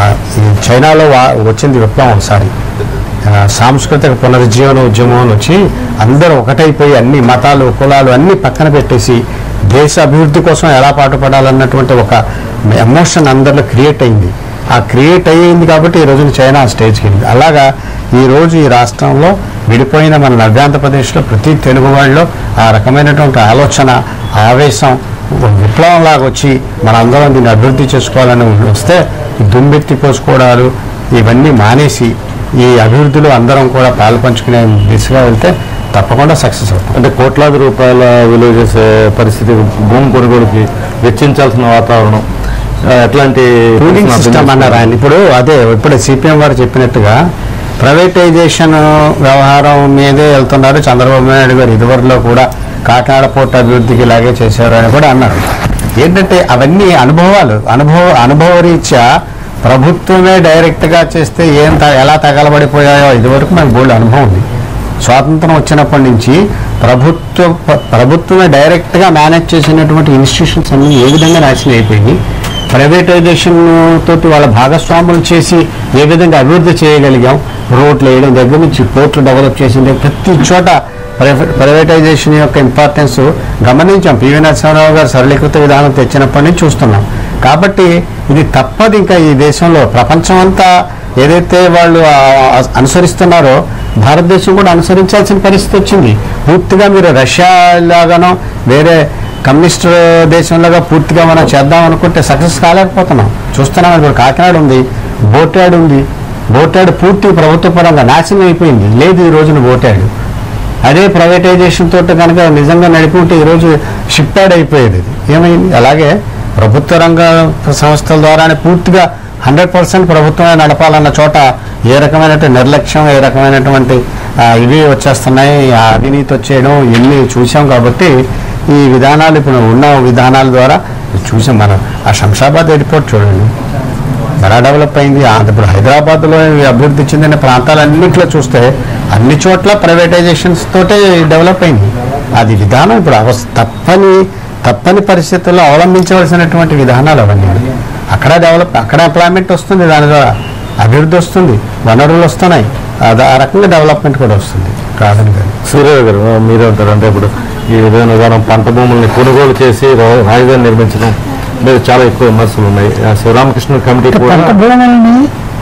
ఈ చైనాలో వా- వచ్చింది విప్లవం ఒకసారి ఆ, సాంస్కృతిక పునరుజ్జీవన ఉద్యమం అని వచ్చి అందరూ ఒకటైపోయి అన్ని మతాలు కులాలు అన్ని పక్కన పెట్టేసి దేశ అభివృద్ధి కోసం ఎలా పాటుపడాలన్నటువంటి ఒక ఎమోషన్ అందరిలో క్రియేట్ అయింది ఆ క్రియేట్ అయ్యింది కాబట్టి ఈ రోజున చైనా స్టేజ్కి వెళ్ళింది అలాగా ఈ రోజు ఈ రాష్ట్రంలో విడిపోయిన మన నవ్యాంధ్రప్రదేశ్లో ప్రతి తెలుగు వాళ్ళలో ఆ రకమైనటువంటి ఆలోచన ఆవేశం ఒక విప్లవం లాగా వచ్చి మనందరం దీన్ని అభివృద్ధి చేసుకోవాలని వస్తే ఈ దుమ్మెత్తి పోసుకోవడాలు ఇవన్నీ మానేసి ఈ అభివృద్ధిలో అందరం కూడా పాలు పంచుకునే దిశగా వెళ్తే తప్పకుండా సక్సెస్ అవుతాం అంటే కోట్లాది రూపాయల విలువ చేసే పరిస్థితి భూమి కొనుగోలుకి వెచ్చించాల్సిన వాతావరణం ఆ, ఎట్లాంటి రూలింగ్ సిస్టమ్ అన్నారు ఆయన ఇప్పుడు అదే ఇప్పుడు సిపిఎం వారు చెప్పినట్టుగా ప్రైవేటైజేషన్ వ్యవహారం మీదే వెళ్తున్నారు చంద్రబాబు నాయుడు గారు ఇదివరలో కూడా కాకినాడ పోర్ట్ అభివృద్ధికి ఇలాగే చేశారు అని కూడా అన్నారు ఏంటంటే అవన్నీ అనుభవాలు అనుభవ అనుభవ రీత్యా ప్రభుత్వమే డైరెక్ట్గా చేస్తే ఏం త- ఎలా తగలబడిపోయాయో ఇదివరకు మనకు బోల్డ్ అనుభవం ఉంది స్వాతంత్రం వచ్చినప్పటి నుంచి ప్రభుత్వ ప- ప్రభుత్వమే డైరెక్ట్గా మేనేజ్ చేసినటువంటి ఇన్స్టిట్యూషన్స్ అన్ని ఏ విధంగా నాశనం అయిపోయి ప్రైవేటైజేషన్ తోటి వాళ్ళ భాగస్వాములు చేసి ఏ విధంగా అభివృద్ధి చేయగలిగాం రోడ్లు వేయడం దగ్గర నుంచి పోర్ట్లు డెవలప్ చేసింది ప్రతి చోట ప్రైవే- ప్రైవేటైజేషన్ యొక్క ఇంపార్టెన్స్ గమనించాం పివి నరసింహారావు గారు సరళీకృత విధానం తెచ్చినప్పటి నుంచి చూస్తున్నాం కాబట్టి ఇది తప్పదు ఇంకా ఈ దేశంలో ప్రపంచం అంతా ఏదైతే వాళ్ళు ఆ, ఆ, అనుసరిస్తున్నారో భారతదేశం కూడా అనుసరించాల్సిన పరిస్థితి వచ్చింది పూర్తిగా మీరు రష్యా లాగానో వేరే కమ్యూనిస్ట్ దేశంలాగా పూర్తిగా మనం చేద్దాం అనుకుంటే సక్సెస్ కాలేకపోతున్నాం చూస్తున్నాం ఇప్పుడు కాకినాడ ఉంది బోటాడు ఉంది బోటాడు పూర్తి ప్రభుత్వ పరంగా నాశనం అయిపోయింది లేదు ఈ రోజున బోటాడు అదే ప్రైవేటైజేషన్ తోటి కనుక నిజంగా నడిపి ఉంటే ఈరోజు షిప్ యార్డ్ అయిపోయేది ఇది. ఏమైంది అలాగే ప్రభుత్వ రంగ సంస్థల ద్వారానే పూర్తిగా హండ్రెడ్ పర్సెంట్ ప్రభుత్వమే నడపాలన్న చోట ఏ రకమైనటువంటి నిర్లక్ష్యం ఏ రకమైనటువంటి ఆ, ఇవి వచ్చేస్తున్నాయి ఆ అవినీతి వచ్చేయడం ఇవన్నీ చూసాం కాబట్టి ఈ విధానాలు ఇప్పుడు ఉన్న విధానాల ద్వారా చూసాం మనం ఆ శంషాబాద్ ఎయిర్పోర్ట్ చూడండి ఎలా డెవలప్ అయింది ఆ- ఇప్పుడు హైదరాబాద్లో ఈ అభివృద్ధి చెందిన ప్రాంతాలన్నింటిలో చూస్తే అన్ని చోట్ల ప్రైవేటైజేషన్స్ తోటే డెవలప్ అయింది అది విధానం ఇప్పుడు అవస్ తప్పని తప్పని పరిస్థితుల్లో అవలంబించవలసినటువంటి విధానాలు అవన్నీ అక్కడ డెవలప్ అక్కడ ఎంప్లాయ్మెంట్ వస్తుంది దాని ద్వారా అభివృద్ధి వస్తుంది వనరులు వస్తున్నాయి అది ఆ రకంగా డెవలప్మెంట్ కూడా వస్తుంది కాదని కాదు సూర్యరావు గారు ఆ, మీరే ఉంటారు అంటే ఇప్పుడు ఈ విధమైన విధానం పంట భూముల్ని కొనుగోలు చేసి రా- రాజధాని నిర్మించడం మీద చాలా ఎక్కువ విమర్శలు ఉన్నాయి ఆ శివరామకృష్ణ కమిటీ కూడా పంట భూముల్ని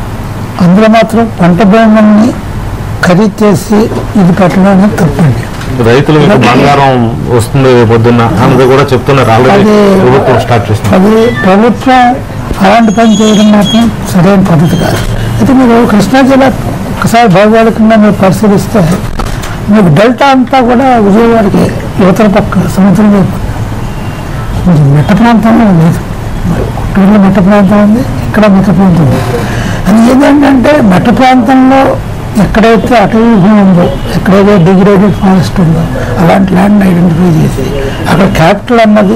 అందులో మాత్రం పంట భూముల్ని ఖరీదు చేసి ఇది పెట్టడం అనేది తప్పండి రైతులు మీకు బంగారం వస్తుంది పొద్దున్న అన్నది కూడా చెప్తున్నారు ఆల్రెడీ అది ప్రభుత్వం స్టార్ట్ చేస్తుంది అది ప్రభుత్వం అలాంటి పని చేయడం మాత్రం సరైన పద్ధతి కాదు అయితే మీరు కృష్ణా జిల్లా ఒకసారి భౌగోళికంగా మీరు పరిశీలిస్తే మీకు డెల్టా అంతా కూడా విజయవాడకి యువతల పక్క సముద్రం వైపు మీరు మెట్ట ప్రాంతంలో లేదు గుంటూరులో మెట్ట ప్రాంతం ఉంది ఇక్కడ మెట్ట ప్రాంతం ఉంది అది ఏంటంటే మెట్ట ప్రాంతంలో ఎక్కడైతే అటవీ భూమి ఉందో ఎక్కడైతే డిగ్రేడెడ్ ఫారెస్ట్ ఉందో అలాంటి ల్యాండ్ ఐడెంటిఫై చేసి అక్కడ క్యాపిటల్ అన్నది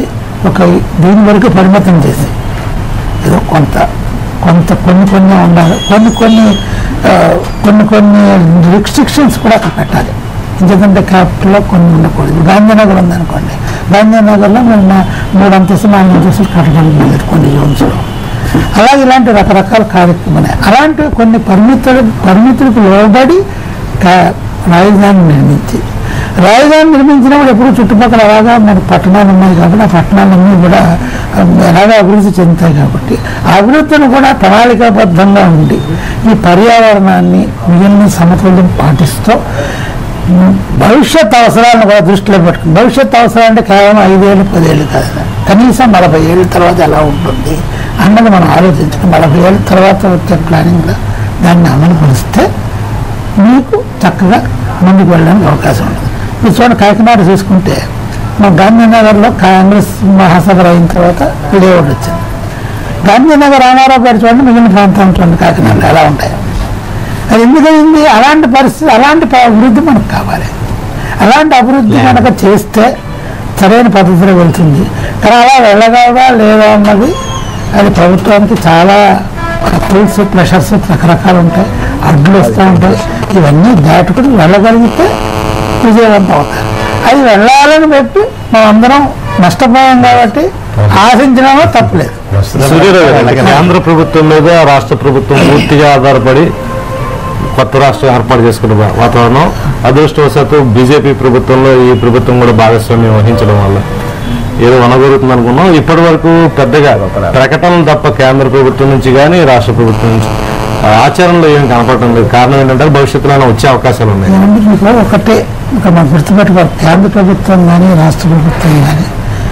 ఒక దీని వరకు పరిమితం చేసి ఏదో కొంత కొంత కొన్ని కొన్ని ఉండాలి కొన్ని కొన్ని ఆ, కొన్ని కొన్ని రిస్ట్రిక్షన్స్ కూడా అక్కడ పెట్టాలి ఎందుకంటే క్యాపిటల్లో కొన్ని ఉండకూడదు గాంధీనగర్ ఉందనుకోండి గాంధీనగర్లో మేము నా- మూడు అంతస్తులు నాలుగు అంతస్తులు కట్టడానికి లేదు కొన్ని జోన్స్లో అలాగే ఇలాంటి రకరకాల కార్యక్రమాలు ఉన్నాయి అలాంటి కొన్ని పరిమితులు పరిమితులకు లోబడి కా- రాజధాని నిర్మించి రాజధాని నిర్మించినప్పుడు ఎప్పుడు చుట్టుపక్కల అలాగా మనకు పట్టణాలు ఉన్నాయి కాబట్టి ఆ పట్టణాలన్నీ కూడా ఆ, ఎలాగో అభివృద్ధి చెందుతాయి కాబట్టి ఆ అభివృద్ధిని కూడా ప్రణాళికాబద్ధంగా ఉండి ఈ పర్యావరణాన్ని మిగిలిన సమతుల్యం పాటిస్తూ ఉమ్, భవిష్యత్ అవసరాలను కూడా దృష్టిలో పెట్టుకుని భవిష్యత్ అవసరాలు అంటే కేవలం ఐదేళ్ళు పదేళ్ళు కాదు కనీసం నలభై ఏళ్ళ తర్వాత ఎలా ఉంటుంది అన్నది మనం ఆలోచించుకుని నలభై ఏళ్ళ తర్వాత వచ్చే ప్లానింగ్లో దాన్ని అమలు పరిస్తే మీకు చక్కగా ముందుకు వెళ్ళడానికి అవకాశం ఉంటుంది ఇప్పుడు చూడండి కాకినాడ చూసుకుంటే మా గాంధీనగర్లో కాంగ్రెస్ మహాసభ అయిన తర్వాత లేఅవుట్ వచ్చింది గాంధీనగర్ రామారావుపేట చూడండి మిగిలిన ప్రాంతం చూడండి కాకినాడలో ఎలా ఉంటాయి అది ఎందుకయింది అలాంటి పరిస్థితి అలాంటి ప- అభివృద్ధి మనకు కావాలి అలాంటి అభివృద్ధి కనుక చేస్తే సరైన పద్ధతిలో వెళ్తుంది కానీ అలా వెళ్ళగలదా లేదా అన్నది అది ప్రభుత్వానికి చాలా పుల్స్ ప్రెషర్స్ రకరకాలు ఉంటాయి అడ్లు వస్తూ ఉంటాయి ఇవన్నీ దాటుకుని వెళ్ళగలిగితే విజయవంతం అవుతారు అది వెళ్ళాలని పెట్టి మనం అందరం నష్టపోయాం కాబట్టి ఆశించడంలో తప్పులేదు సూర్యరావు గారు, కేంద్ర ప్రభుత్వం మీద రాష్ట్ర ప్రభుత్వం పూర్తిగా ఆధారపడి కొత్త రాష్ట్రం ఏర్పాటు చేసుకున్న వా- వాతావరణం అదృష్టవశాత్తు బీజేపీ ప్రభుత్వంలో ఈ ప్రభుత్వం కూడా భాగస్వామ్యం వహించడం వల్ల ఏదో వనగొరుతుంది అనుకున్నాం ఇప్పటి వరకు పెద్దగా ప్రకటనలు తప్ప కేంద్ర ప్రభుత్వం నుంచి కానీ రాష్ట్ర ప్రభుత్వం నుంచి ఆ ఆచరణలో ఏం కనపడటం లేదు కారణం ఏంటంటే భవిష్యత్తులో అయినా వచ్చే అవకాశాలు ఉన్నాయి ఏమంటే మీకు ఒకటే ఒక మనం గుర్తుపెట్టుకోవాలి కేంద్ర ప్రభుత్వం కానీ రాష్ట్ర ప్రభుత్వం కానీ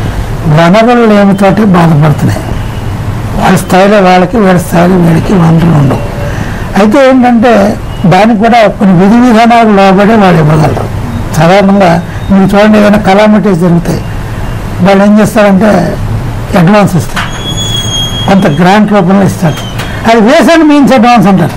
వనరులు లేనితోటి బాధపడుతున్నాయి వాళ్ళ స్థాయిలో వాళ్ళకి వీళ్ళ స్థాయిలో వీళ్ళకి వనరులు ఉండవు అయితే ఏంటంటే దానికి కూడా కొన్ని విధి విధానాలు లోబడి వాళ్ళు ఇవ్వగలరు సాధారణంగా మీరు చూడండి ఏదైనా కలామిటీస్ జరుగుతాయి వాళ్ళు ఏం చేస్తారంటే అడ్వాన్స్ ఇస్తారు కొంత గ్రాంట్ రూపంలో ఇస్తారు అది వేసాను మీన్స్ అడ్వాన్స్ అంటారు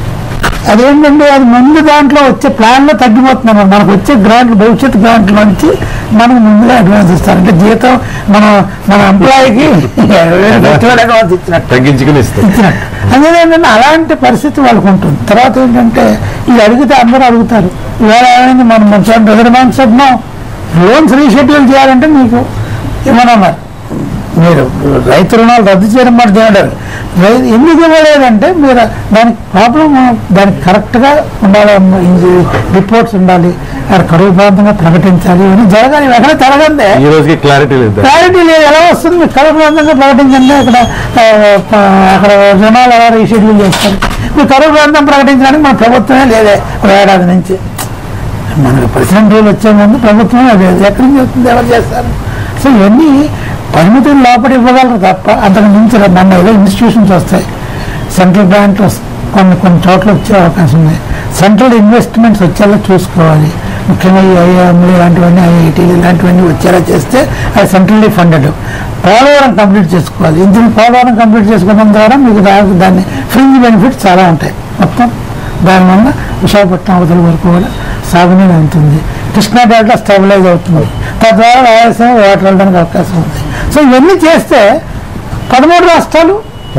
అదేంటంటే అది ముందు దాంట్లో వచ్చే ప్లాన్లో తగ్గిపోతున్నాం మనకు వచ్చే గ్రాంట్ భవిష్యత్ గ్రాంట్ నుంచి మనకు ముందుగా అడ్వాన్స్ ఇస్తారు అంటే జీతం మన మన ఎంప్లాయీకి అడ్వాన్స్ ఇచ్చినట్టు తగ్గించుకుని ఇస్తాయి ఇచ్చినట్టు అందుకే ఏంటంటే అలాంటి పరిస్థితి వాళ్ళకు ఉంటుంది తర్వాత ఏంటంటే ఇది అడిగితే అందరూ అడుగుతారు ఇవాళ ఏమైంది మనం మన రిజర్వాన్స్ చెప్పినాం లోన్స్ రీషెడ్యూల్ చేయాలంటే మీకు ఇవ్వనన్నారు మీరు రైతు రుణాలు రద్దు చేయడం మాట చేయడారు రైతు ఎందుకు ఇవ్వలేదంటే మీరు దానికి ప్రాబ్లం దానికి కరెక్ట్గా ఉండాలి రిపోర్ట్స్ ఉండాలి అది కరువు ప్రాంతంగా ప్రకటించాలి ఇవన్నీ జరగాలి ఇవి ఎక్కడ జరగందే ఈ రోజుకి క్లారిటీ లేదు క్లారిటీ లేదు ఎలా వస్తుంది మీరు కరువు ప్రాంతంగా ప్రకటించండి అక్కడ ఆ, ప- అక్కడ రుణాలు ఎలా రీషెడ్యూల్ చేస్తారు మీరు కరువు ప్రాంతం ప్రకటించడానికి మన ప్రభుత్వమే లేదే ఒక ఏడాది నుంచి మనకు ప్రెసిడెంట్ రూల్ వచ్చే ముందు ప్రభుత్వమే లేదు ఎక్కడి నుంచి వస్తుంది ఎవరు చేస్తారు సో ఇవన్నీ పరిమితులు లోపల ఇవ్వగలరు తప్ప అంతకు మించి మన ఏదో ఇన్స్టిట్యూషన్స్ వస్తాయి సెంట్రల్ బ్యాంక్ కొన్ని కొన్ని చోట్ల వచ్చే అవకాశం ఉంది సెంట్రల్ ఇన్వెస్ట్మెంట్స్ వచ్చేలా చూసుకోవాలి ముఖ్యంగా ఈ ఐఐఎంలు ఇలాంటివన్నీ ఐఐటీలు ఇలాంటివన్నీ వచ్చేలా చేస్తే అది సెంట్రల్లీ ఫండెడ్ పోలవరం కంప్లీట్ చేసుకోవాలి ఇందులో పోలవరం కంప్లీట్ చేసుకోవడం ద్వారా మీకు దా- దాన్ని ఫ్రింజ్ బెనిఫిట్స్ చాలా ఉంటాయి మొత్తం దానివల్ల విశాఖపట్నం అవతల వరకు కూడా సాగునీరు అందుతుంది కృష్ణా డెల్టా స్టెబిలైజ్ అవుతుంది తద్వారా రాయలసీమ వాటర్ వెళ్ళడానికి అవకాశం ఉంది సో ఇవన్నీ చేస్తే పదమూడు రాష్ట్రాలు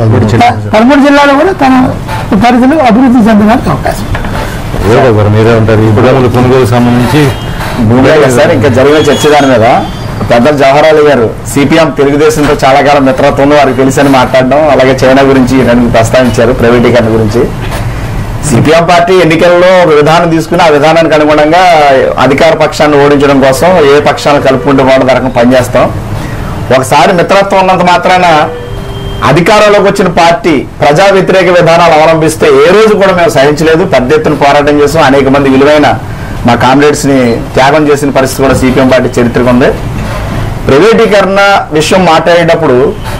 పదమూడు జిల్లాలు కూడా తన పరిధిలో అభివృద్ధి చెందడానికి అవకాశం ఉంది. ఏదో మరి మీరే ఉంటారు ఈ భూముల కొనుగోలు సంబంధించి భూమే కదా సార్ ఇంకా జరిగిన చర్చ దాని మీద పెద్దలు జవహర్లాల్ గారు సిపిఎం తెలుగుదేశంతో చాలా కాలం మిత్రత్వం ఉంది, వారికి తెలిసని మాట్లాడడం అలాగే చైనా గురించి రెండు ప్రస్తావించారు ప్రైవేటీకరణ గురించి సిపిఎం పార్టీ ఎన్నికల్లో ఒక విధానం తీసుకుని ఆ విధానానికి అనుగుణంగా అధికార పక్షాన్ని ఓడించడం కోసం ఏ పక్షాలను కలుపుకుంటూ పోవడం రకం పనిచేస్తాం ఒకసారి మిత్రత్వం ఉన్నంత మాత్రాన అధికారంలోకి వచ్చిన పార్టీ ప్రజా వ్యతిరేక విధానాలు అవలంబిస్తే ఏ రోజు కూడా మేము సహించలేదు పెద్ద ఎత్తున పోరాటం చేసాం అనేక మంది విలువైన మా కామ్రేడ్స్ ని త్యాగం చేసిన పరిస్థితి కూడా సిపిఎం పార్టీ చరిత్రకు ఉంది ప్రైవేటీకరణ విషయం మాట్లాడేటప్పుడు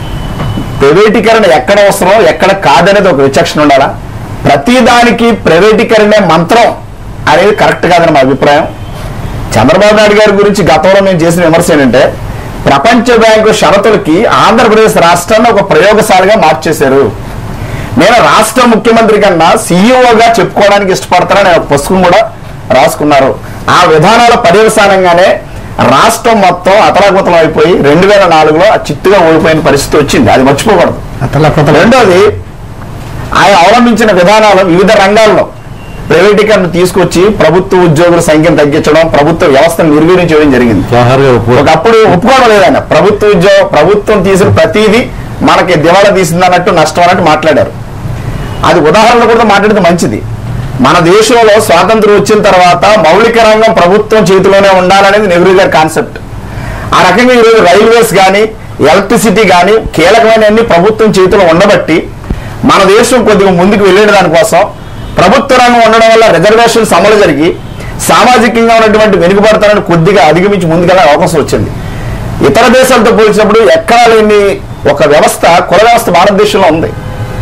ప్రైవేటీకరణ ఎక్కడ అవసరం ఎక్కడ కాదనేది ఒక విచక్షణ ఉండాలా ప్రతిదానికి ప్రైవేటీకరణే మంత్రం అనేది కరెక్ట్ కాదని మా అభిప్రాయం చంద్రబాబు నాయుడు గారి గురించి గతంలో మేము చేసిన విమర్శ ఏంటంటే ప్రపంచ బ్యాంకు షరతులకి ఆంధ్రప్రదేశ్ రాష్ట్రాన్ని ఒక ప్రయోగశాలగా మార్చేశారు నేను రాష్ట్ర ముఖ్యమంత్రి కన్నా సీఈఓగా చెప్పుకోవడానికి ఇష్టపడతానని నేను ఒక పుస్తకం కూడా రాసుకున్నారు ఆ విధానాల పర్యవసానంగానే రాష్ట్రం మొత్తం అతలాకుతలం అయిపోయి రెండు వేల నాలుగులో ఆ చిత్తుగా ఓడిపోయిన పరిస్థితి వచ్చింది అది మర్చిపోకూడదు అతలకుతల రెండోది ఆయన అవలంబించిన విధానాలు వివిధ రంగాల్లో ప్రైవేటీకరణ తీసుకొచ్చి ప్రభుత్వ ఉద్యోగుల సంఖ్యను తగ్గించడం ప్రభుత్వ వ్యవస్థను నిర్వీర్యం చేయడం జరిగింది జవహర్ గారు ఒప్పు- ఒకప్పుడు ఒప్పుకోవడం లేదన్న ప్రభుత్వ ఉద్యోగం ప్రభుత్వం తీసిన ప్రతిదీ మనకి దివాళా తీసింది అన్నట్టు నష్టం అన్నట్టు మాట్లాడారు అది ఉదాహరణ కూడా మాట్లాడితే మంచిది మన దేశంలో స్వాతంత్రం వచ్చిన తర్వాత మౌలిక రంగం ప్రభుత్వం చేతిలోనే ఉండాలనేది నెహ్రూ గారి కాన్సెప్ట్ ఆ రకంగా ఈరోజు రైల్వేస్ కానీ ఎలక్ట్రిసిటీ కానీ కీలకమైన అన్ని ప్రభుత్వం చేతిలో ఉండబట్టి మన దేశం కొద్దిగా ముందుకు వెళ్ళే దానికోసం ప్రభుత్వ రంగం ఉండడం వల్ల రిజర్వేషన్స్ అమలు జరిగి సామాజికంగా ఉన్నటువంటి వెనుకబడతానని కొద్దిగా అధిగమించి ముందుకెళ్ళే అవకాశం వచ్చింది ఇతర దేశాలతో పోల్చినప్పుడు ఎక్కడా లేని ఒక వ్యవస్థ కుల వ్యవస్థ భారతదేశంలో ఉంది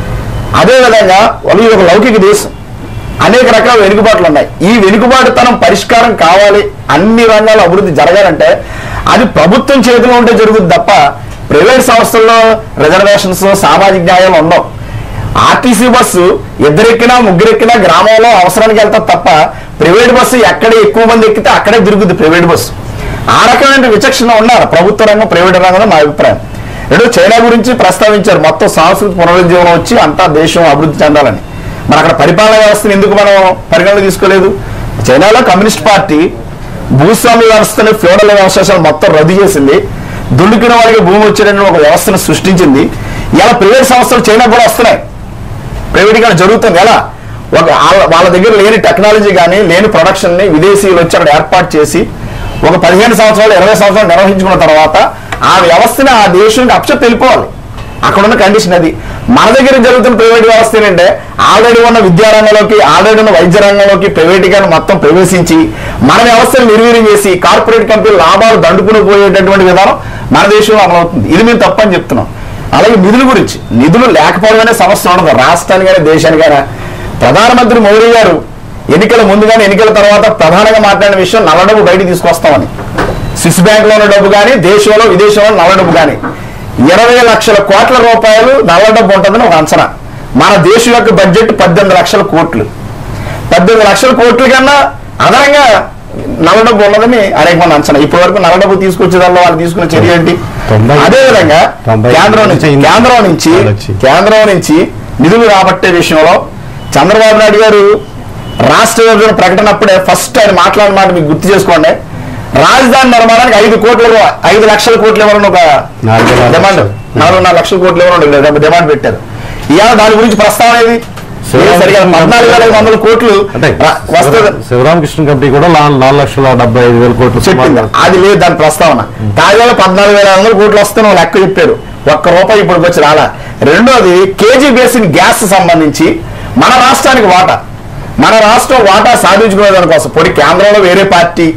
అదేవిధంగా వాళ్ళు ఇది ఒక లౌకిక దేశం అనేక రకాల వెనుకబాట్లు ఉన్నాయి ఈ వెనుకబాటుతనం పరిష్కారం కావాలి అన్ని రంగాల అభివృద్ధి జరగాలంటే అది ప్రభుత్వం చేతిలో ఉంటే జరుగుతుంది తప్ప ప్రైవేట్ సంస్థల్లో రిజర్వేషన్స్ సామాజిక న్యాయాలు ఉండవు ఆర్టీసీ బస్సు ఇద్దరెక్కినా ముగ్గురెక్కినా గ్రామంలో అవసరానికి వెళ్తా తప్ప ప్రైవేట్ బస్సు ఎక్కడ ఎక్కువ మంది ఎక్కితే అక్కడే తిరుగుద్ది ప్రైవేట్ బస్సు ఆ రకమైన విచక్షణ ఉన్నారు ప్రభుత్వ రంగం ప్రైవేట్ రంగంలో నా అభిప్రాయం రెండు చైనా గురించి ప్రస్తావించారు మొత్తం సాంస్కృతిక పునరుజ్జీవనం వచ్చి అంతా దేశం అభివృద్ధి చెందాలని మరి అక్కడ పరిపాలన వ్యవస్థను ఎందుకు మనం పరిగణన తీసుకోలేదు చైనాలో కమ్యూనిస్ట్ పార్టీ భూస్వామ్య వ్యవస్థని ఫ్యూడల్ వ్యవస్థలు మొత్తం రద్దు చేసింది దున్నుకున్న వాళ్ళకి భూమి వచ్చేటటువంటి ఒక వ్యవస్థను సృష్టించింది ఇలా ప్రైవేట్ సంస్థలు చైనా కూడా వస్తున్నాయి ప్రైవేటీకరణ జరుగుతుంది ఎలా ఒక వాళ్ళ- వాళ్ళ దగ్గర లేని టెక్నాలజీ కానీ లేని ప్రొడక్షన్ ని విదేశీయులు వచ్చి అక్కడ ఏర్పాటు చేసి ఒక పదిహేను సంవత్సరాలు ఇరవై సంవత్సరాలు నిర్వహించుకున్న తర్వాత ఆ వ్యవస్థని ఆ దేశానికి అప్సెట్ వెళ్ళిపోవాలి అక్కడ ఉన్న కండిషన్ అది మన దగ్గర జరుగుతున్న ప్రైవేట్ వ్యవస్థ ఏంటంటే ఆల్రెడీ ఉన్న విద్యా రంగంలోకి ఆల్రెడీ ఉన్న వైద్య రంగంలోకి ప్రైవేటీకరణ మొత్తం ప్రవేశించి మన వ్యవస్థను నిర్వీర్యం చేసి కార్పొరేట్ కంపెనీలు లాభాలు దండుకుని పోయేటటువంటి విధానం మన దేశంలో అమలవుతుంది ఇది మేము తప్పని చెప్తున్నాం అలాగే నిధుల గురించి నిధులు లేకపోవడమే సమస్య ఉండదు రాష్ట్రానికైనా దేశానికైనా ప్రధానమంత్రి మోడీ గారు ఎన్నికల ముందుగానే ఎన్నికల తర్వాత ప్రధానంగా మాట్లాడిన విషయం నల్ల డబ్బు బయటికి తీసుకొస్తామని స్విస్ బ్యాంక్ లో ఉన్న డబ్బు కానీ దేశంలో విదేశంలో నల్ల డబ్బు కానీ ఇరవై లక్షల కోట్ల రూపాయలు నల్ల డబ్బు ఉంటుందని ఒక అంచనా మన దేశం యొక్క బడ్జెట్ పద్దెనిమిది లక్షల కోట్లు పద్దెనిమిది లక్షల కోట్ల కన్నా అదనంగా నల్ల డబ్బు ఉన్నదని అనేక మంది అంచనా ఇప్పటి వరకు నల్ల డబ్బు తీసుకొచ్చేదాల్లో వాళ్ళు తీసుకున్న చర్య ఏంటి తొంభై- అదే విధంగా తొంభై కేంద్రం నుంచి అయింది. కేంద్రం నుంచి వచ్చి. కేంద్రం నుంచి నిధులు రాబట్టే విషయంలో చంద్రబాబు నాయుడు గారు రాష్ట్ర విభజన ప్రకటన అప్పుడే ఫస్ట్ ఆయన మాట్లాడిన మాట మీకు గుర్తు చేసుకోండి రాజధాని నిర్మాణానికి ఐదు కోట్ల రూ- ఐదు లక్షల కోట్లు ఇవ్వాలని ఒక నాలుగున్నర డిమాండ్ లక్షలు. నాలుగున్నర లక్షల కోట్లు ఇవ్వాలని డిమాండ్ పెట్టారు ఇవాళ దాని గురించి ప్రస్తావన ఏది ఏది సరిగా పద్నాలుగు వేల ఐదు వందల కోట్లు అంటే రా- వస్తుంది శివరామకృష్ణ కమిటీ కూడా నాలుగు నాలుగు లక్షల డెబ్బై ఐదు వేల కోట్లు చెప్పింది సుమారు అది లేదు దాని ప్రస్తావన తాజాలో పద్నాలుగు వేల ఐదు వందల కోట్లు వస్తున్న లెక్క చెప్పారు ఒక్క రూపాయి ఇప్పుడు వచ్చి రాలా రెండోది కేజీ బేసిన్ గ్యాస్ సంబంధించి మన రాష్ట్రానికి వాటా మన రాష్ట్రం వాటా సాధించుకునే దానికోసం పొడి కేంద్రంలో వేరే పార్టీ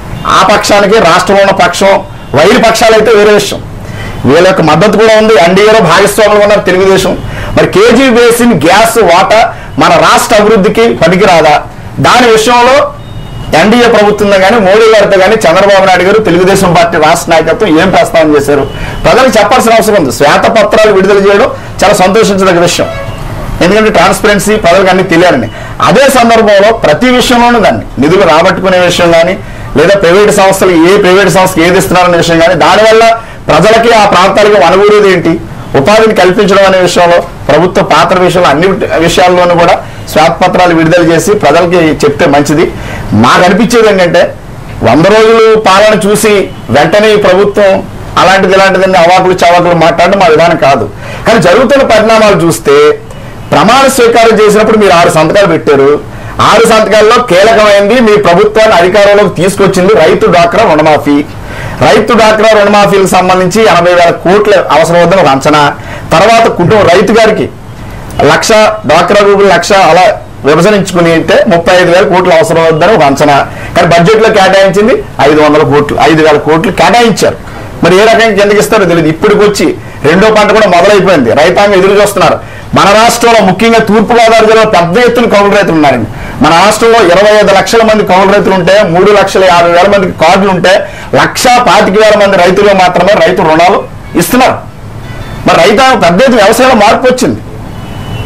ఆ పక్షానికి రాష్ట్రంలో ఉన్న పక్షం వైరు పక్షాలు అయితే వేరే విషయం వీళ్ళ యొక్క మద్దతు కూడా ఉంది ఎన్డీఏలో భాగస్వాములు ఉన్నారు తెలుగుదేశం మరి కేజీ బేసిన్ గ్యాస్ వాటా మన రాష్ట్ర అభివృద్ధికి పనికిరాదా దాని విషయంలో ఎన్డీఏ ప్రభుత్వంలో కానీ మోడీ గారితో కానీ చంద్రబాబు నాయుడు గారు తెలుగుదేశం పార్టీ రాష్ట్ర నాయకత్వం ఏం ప్రస్తావన చేశారు ప్రజలకు చెప్పాల్సిన అవసరం ఉంది శ్వేతపత్రాలు విడుదల చేయడం చాలా సంతోషించదగ్గ విషయం ఎందుకంటే ట్రాన్స్పరెన్సీ ప్రజలకు అన్ని తెలియాలని అదే సందర్భంలో ప్రతి విషయంలోనూ దాన్ని నిధులు రాబట్టుకునే విషయం కానీ లేదా ప్రైవేట్ సంస్థలు ఏ ప్రైవేట్ సంస్థకి ఏది ఇస్తున్నారనే విషయం కానీ దానివల్ల ప్రజలకి ఆ ప్రాంతాలకి వనగూరేది ఏంటి ఉపాధిని కల్పించడం అనే విషయంలో ప్రభుత్వ పాత్ర విషయంలో అన్ని విషయాల్లోనూ కూడా శ్వేతపత్రాలు విడుదల చేసి ప్రజలకి చెప్తే మంచిది మాకు అనిపించేది ఏంటంటే వంద రోజులు పాలన చూసి వెంటనే ఈ ప్రభుత్వం అలాంటిది ఇలాంటిదని అవాకులు చవాకులు మాట్లాడడం మా విధానం కాదు కానీ జరుగుతున్న పరిణామాలు చూస్తే ప్రమాణ స్వీకారం చేసినప్పుడు మీరు ఆరు సంతకాలు పెట్టారు ఆరు సంతకాల్లో కీలకమైంది మీ ప్రభుత్వాన్ని అధికారంలోకి తీసుకొచ్చింది రైతు డాక్రా రుణమాఫీ రైతు డాక్రా రుణమాఫీలకు సంబంధించి ఎనభై వేల కోట్ల అవసరం వద్దని ఒక అంచనా తర్వాత కుటుంబ రైతు గారికి లక్ష డాక్రా రూపులు లక్ష అలా విభజనించుకుని అంటే ముప్పై ఐదు వేల కోట్లు అవసరం వద్దని ఒక అంచనా కానీ బడ్జెట్ లో కేటాయించింది ఐదు వందల కోట్లు ఐదు వేల కోట్లు కేటాయించారు మరి ఏ రకంగా కిందకి ఇస్తారో తెలియదు ఇప్పటికి వచ్చి రెండో పంట కూడా మొదలైపోయింది రైతాంగం ఎదురు చూస్తున్నారు మన రాష్ట్రంలో ముఖ్యంగా తూర్పుగోదావరి జిల్లాలో పెద్ద ఎత్తున కౌలు రైతులు ఉన్నారండి మన రాష్ట్రంలో ఇరవై ఐదు లక్షల మంది కౌలు రైతులు ఉంటే మూడు లక్షల యాభై వేల మందికి కార్డులు ఉంటే లక్ష పాతిక వేల మంది రైతులు మాత్రమే రైతు రుణాలు ఇస్తున్నారు మరి రైతాంగం పెద్ద ఎత్తున వ్యవసాయంలో మార్పు వచ్చింది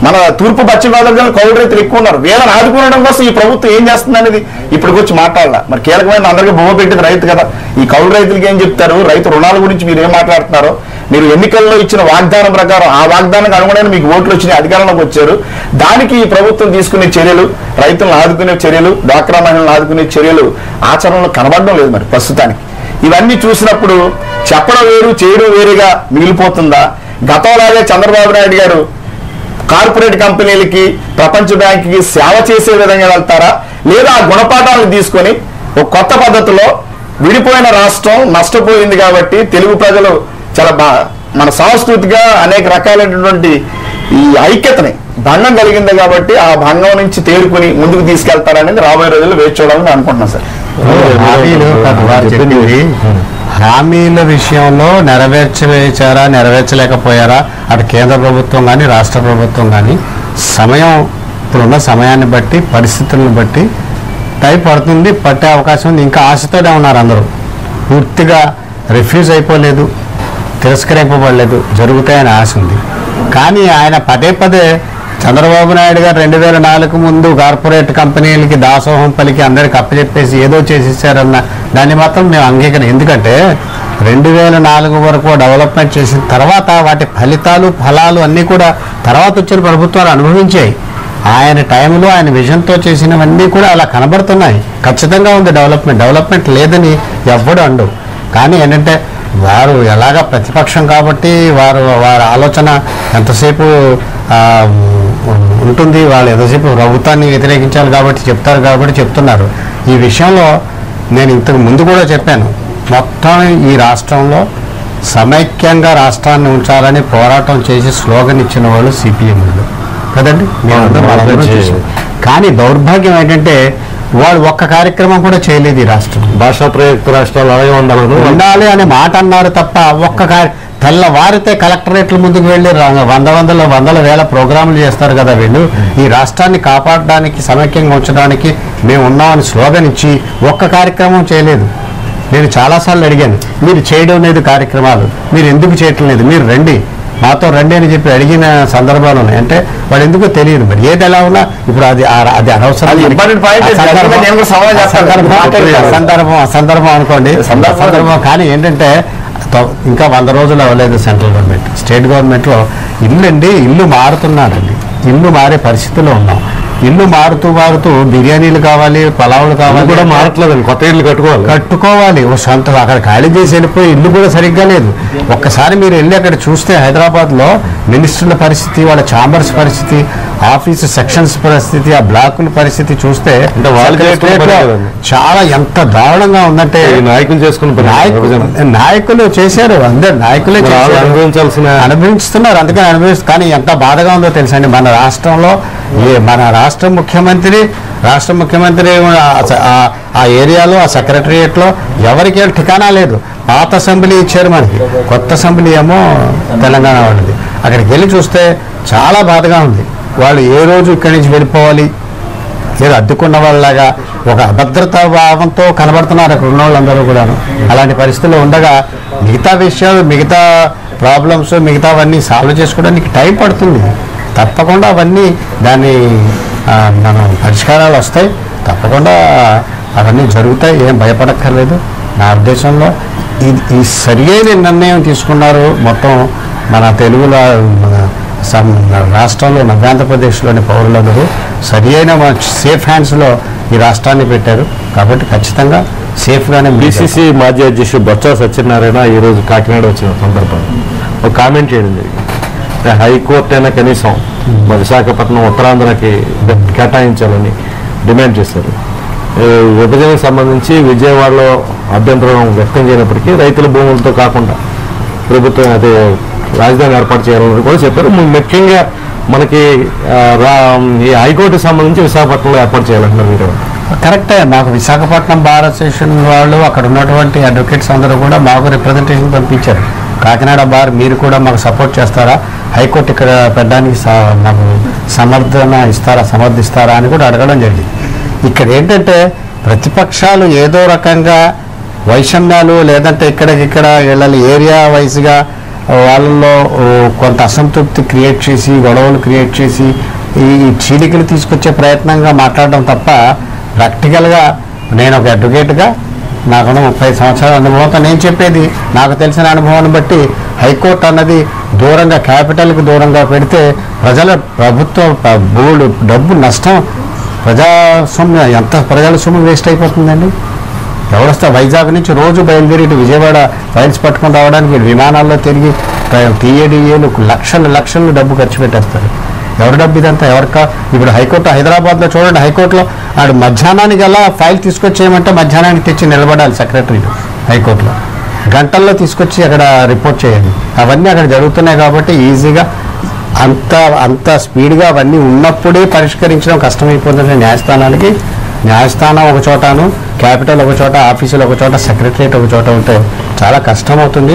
మన తూర్పు పశ్చిమ గోదావరి జిల్లా కౌలు రైతులు ఎక్కువ ఉన్నారు వీళ్ళని ఆదుకోవడం కోసం ఈ ప్రభుత్వం ఏం చేస్తుంది అనేది ఇప్పుడు వచ్చి మాట్లాడాల మరి కీలకమైన అందరికీ భూమి పెట్టింది రైతు కదా ఈ కౌలు రైతులకి ఏం చెప్తారు రైతు రుణాల గురించి మీరు ఏం మాట్లాడుతున్నారో మీరు ఎన్నికల్లో ఇచ్చిన వాగ్దానం ప్రకారం ఆ వాగ్దానానికి అనుగుణంగా మీకు ఓట్లు వచ్చినాయి అధికారంలోకి వచ్చారు దానికి ఈ ప్రభుత్వం తీసుకునే చర్యలు రైతులను ఆదుకునే చర్యలు డ్వాక్రా మహిళలను ఆదుకునే చర్యలు ఆచరణలో కనబడడం లేదు మరి ప్రస్తుతానికి ఇవన్నీ చూసినప్పుడు చెప్పడం వేరు చేయడం వేరుగా మిగిలిపోతుందా గతంలాగే చంద్రబాబు నాయుడు గారు కార్పొరేట్ కంపెనీలకి ప్రపంచ బ్యాంకుకి సేవ చేసే విధంగా వెళ్తారా లేదా ఆ గుణపాఠాలను తీసుకొని ఒక కొత్త పద్ధతిలో విడిపోయిన రాష్ట్రం నష్టపోయింది కాబట్టి తెలుగు ప్రజలు చాలా బా మన సాంస్కృతిగా అనేక రకాలైనటువంటి ఈ ఐక్యతని భంగం కలిగింది కాబట్టి ఆ భంగం నుంచి తేరుకుని ముందుకు తీసుకెళ్తారనేది రాబోయే రోజుల్లో వేచి చూడాలని నేను అనుకుంటున్నాను సార్ హామీలు కాదు వారు చెప్పింది హామీల విషయంలో నెరవేర్చలేచారా నెరవేర్చలేకపోయారా అటు కేంద్ర ప్రభుత్వం కానీ రాష్ట్ర ప్రభుత్వం కానీ సమయం ఇప్పుడున్న సమయాన్ని బట్టి పరిస్థితులను బట్టి టైం పడుతుంది పట్టే అవకాశం ఉంది ఇంకా ఆశతోనే ఉన్నారు అందరూ పూర్తిగా రిఫ్యూజ్ అయిపోలేదు తిరస్కరింపబడలేదు జరుగుతాయని ఆశ ఉంది కానీ ఆయన పదే పదే చంద్రబాబు నాయుడు గారు రెండు వేల నాలుగు ముందు కార్పొరేట్ కంపెనీలకి దాసోహం పలికి అందరికి అప్పచెప్పేసి ఏదో చేసేసారన్న దాన్ని మాత్రం మేము అంగీకరం ఎందుకంటే రెండు వేల నాలుగు వరకు డెవలప్మెంట్ చేసిన తర్వాత వాటి ఫలితాలు ఫలాలు అన్నీ కూడా తర్వాత వచ్చిన ప్రభుత్వాలు అనుభవించాయి ఆయన టైంలో ఆయన విజన్తో చేసినవన్నీ కూడా అలా కనబడుతున్నాయి ఖచ్చితంగా ఉంది డెవలప్మెంట్ డెవలప్మెంట్ లేదని ఎవ్వడు అండవు కానీ ఏంటంటే వారు ఎలాగ ప్రతిపక్షం కాబట్టి వారు వారి ఆలోచన ఎంతసేపు ఆ, ఉంటుంది వాళ్ళు ఎంతసేపు ప్రభుత్వాన్ని వ్యతిరేకించాలి కాబట్టి చెప్తారు కాబట్టి చెప్తున్నారు ఈ విషయంలో నేను ఇంతకు ముందు కూడా చెప్పాను మొత్తం ఈ రాష్ట్రంలో సమైక్యంగా రాష్ట్రాన్ని ఉంచాలని పోరాటం చేసి స్లోగన్ ఇచ్చిన వాళ్ళు సిపిఎంలు కదండి మేమందరం అవును, మనందరం అవును. చూసాం. కానీ దౌర్భాగ్యం ఏంటంటే వాళ్ళు ఒక్క కార్యక్రమం కూడా చేయలేదు ఈ రాష్ట్రం భాషా ప్రయుక్త రాష్ట్రాలు అలాగే ఉండాలను ఉండాలి అనే మాట అన్నారు తప్ప ఒక్క కార్య- తెల్లవారితే కలెక్టరేట్ల ముందుకు వెళ్ళి ర- వంద వందల వందల వేల ప్రోగ్రాములు చేస్తారు కదా వీళ్ళు ఈ రాష్ట్రాన్ని కాపాడడానికి సమైక్యంగా ఉంచడానికి మేము ఉన్నామని స్లోగన్ ఇచ్చి ఒక్క కార్యక్రమం చేయలేదు నేను చాలాసార్లు అడిగాను మీరు చేయడం లేదు కార్యక్రమాలు మీరు ఎందుకు చేయటం లేదు మీరు రండి మాతో రండి అని చెప్పి అడిగిన సందర్భాలు ఉన్నాయి అంటే వాడు ఎందుకో తెలియదు మరి ఏది ఎలా ఉన్నా ఇప్పుడు అది ఆ- అది అనవసరం అది important point. ఆ సందర్భం- నేను కూడా సవాల్ ఆ చేస్తాను. సందర్భం- మాట్లాడతాను. ఆ సందర్భం ఆ సందర్భం అనుకోండి సందర్భం. సందర్భం కానీ ఏంటంటే తో- ఇంకా వంద రోజులు అవ్వలేదు సెంట్రల్ గవర్నమెంట్ స్టేట్ గవర్నమెంట్లో ఇల్లు అండి ఇల్లు మారుతున్నారండి ఇల్లు మారే పరిస్థితిలో ఉన్నాం ఇల్లు మారుతూ మారుతూ బిర్యానీలు కావాలి పలావులు అది కావాలి కూడా మారట్లేదండి కొత్త ఇల్లు కట్టుకోవాలి కట్టుకోవాలి ఓ సొంత అక్కడ ఖాళీ చేసి వెళ్ళిపోయి ఇల్లు కూడా సరిగ్గా లేదు ఒక్కసారి మీరు వెళ్ళి అక్కడ చూస్తే హైదరాబాద్లో మినిస్టర్ల పరిస్థితి వాళ్ళ ఛాంబర్స్ పరిస్థితి ఆఫీస్ సెక్షన్స్ పరిస్థితి ఆ బ్లాకుల పరిస్థితి చూస్తే అంటే వాళ్ళు చేసుకున్న పని సెక్రటరియట్లో కదండి. చాలా ఎంత దారుణంగా ఉందంటే ఈ నాయకులు చేసుకున్న పని నాయకులు విభజన. నాయకులు చేశారు అందరు నాయకులే మరి వాళ్ళు చేశారు. అనుభవించాల్సిన అనుభవిస్తున్నారు అందుకని అనుభవిస్తారు కానీ ఎంత బాధగా ఉందో తెలుసా అండి మన రాష్ట్రంలో ఏ మన రాష్ట్ర ముఖ్యమంత్రి రాష్ట్ర ముఖ్యమంత్రి ఆ- ఆ- ఆ ఏరియాలో ఆ సెక్రటరియట్లో ఎవరికి ఠికానా లేదు పాత అసెంబ్లీ ఇచ్చారు మనకి కొత్త అసెంబ్లీ ఏమో తెలంగాణ వాళ్ళది అక్కడికి వెళ్ళి చూస్తే చాలా బాధగా ఉంది వాళ్ళు ఏ రోజు ఇక్కడి నుంచి వెళ్ళిపోవాలి లేదా అడ్డుకున్న వాళ్ళలాగా ఒక అభద్రతా భావంతో కనబడుతున్నారు అక్కడ ఉన్న వాళ్ళందరూ కూడా అలాంటి పరిస్థితుల్లో ఉండగా మిగతా విషయాలు మిగతా ప్రాబ్లమ్స్ మిగతావన్నీ సాల్వ్ చేసుకోవడానికి టైం పడుతుంది తప్పకుండా అవన్నీ దాన్ని ఆ, మనం పరిష్కారాలు వస్తాయి తప్పకుండా అవన్నీ జరుగుతాయి ఏం భయపడక్కర్లేదు నా ఉద్దేశంలో ఇది ఈ సరియైన నిర్ణయం తీసుకున్నారు మొత్తం మన తెలుగులో మన సం- రాష్ట్రంలో నవ్యాంధ్రప్రదేశ్లోని పౌరులందరూ సరి అయిన సేఫ్ హ్యాండ్స్లో ఈ రాష్ట్రాన్ని పెట్టారు కాబట్టి ఖచ్చితంగా సేఫ్గానే బీసీసీ మాజీ అధ్యక్షుడు బొత్స సత్యనారాయణ ఈ రోజు కాకినాడ వచ్చిన సందర్భం ఒక కామెంట్ చేయడం జరిగింది అంటే హైకోర్టు అయినా కనీసం మా విశాఖపట్నం ఉత్తరాంధ్రకి కేటాయించాలని డిమాండ్ చేశారు ఈ విభజనకు సంబంధించి విజయవాడలో అభ్యంతరం వ్యక్తం చేయనప్పటికీ రైతుల భూములతో కాకుండా ప్రభుత్వం అదే రాజధాని ఏర్పాటు చేయాలని కూడా చెప్పారు ము- ముఖ్యంగా మనకి ఆ, రా- ఈ హైకోర్టుకు సంబంధించి విశాఖపట్నంలో ఏర్పాటు చేయాలంటున్నారు మీరు కరెక్టే మాకు విశాఖపట్నం బార్ అసోసియేషన్ వాళ్ళు అక్కడ ఉన్నటువంటి అడ్వకేట్స్ అందరూ కూడా మాకు రిప్రజెంటేషన్ పంపించారు కాకినాడ బార్ మీరు కూడా మాకు సపోర్ట్ చేస్తారా హైకోర్టు ఇక్కడ పెట్టడానికి స- మాకు సమర్థన ఇస్తారా సమర్థిస్తారా అని కూడా అడగడం జరిగింది ఇక్కడ ఏంటంటే ప్రతిపక్షాలు ఏదో రకంగా వైషమ్యాలు లేదంటే ఇక్కడికి ఇక్కడ వీళ్ళని ఏరియా వైజ్గా వాళ్ళలో ఓ, కొంత అసంతృప్తి క్రియేట్ చేసి గొడవలు క్రియేట్ చేసి ఈ ఈ చీలికలు తీసుకొచ్చే ప్రయత్నంగా మాట్లాడడం తప్ప ప్రాక్టికల్గా నేను ఒక అడ్వకేట్గా నాకున్న ముప్పై సంవత్సరాల అనుభవంతో నేను చెప్పేది నాకు తెలిసిన అనుభవాన్ని బట్టి హైకోర్టు అన్నది దూరంగా క్యాపిటల్కి దూరంగా పెడితే ప్రజల ప్రభుత్వ ప- బోర్డు డబ్బు నష్టం ప్రజాస్వామ్యం ఎంత ప్రజల సొమ్ము వేస్ట్ అయిపోతుందండి ఎవరొస్తా వైజాగ్ నుంచి రోజు బయలుదేరి ఇటు విజయవాడ ఫైల్స్ పట్టుకొని రావడానికి విమానాల్లో తిరిగి టీఏడిఏలు లక్షలు లక్షలు డబ్బు ఖర్చు పెట్టేస్తారు ఎవరి డబ్బు ఇదంతా ఎవరికా ఇప్పుడు హైకోర్టు హైదరాబాద్లో చూడండి హైకోర్టులో ఆడు మధ్యాహ్నానికి అలా ఫైల్ తీసుకొచ్చేయమంటే మధ్యాహ్నానికి తెచ్చి నిలబడాలి సెక్రటరీలు హైకోర్టులో గంటల్లో తీసుకొచ్చి అక్కడ రిపోర్ట్ చేయాలి అవన్నీ అక్కడ జరుగుతున్నాయి కాబట్టి ఈజీగా అంత అంత స్పీడ్గా అవన్నీ ఉన్నప్పుడే పరిష్కరించడం కష్టమైపోతుంది న్యాయస్థానానికి న్యాయస్థానం ఒక చోటను క్యాపిటల్ ఒక చోట ఆఫీసులు ఒక చోట సెక్రటరియట్ ఒక చోట ఉంటే చాలా కష్టం అవుతుంది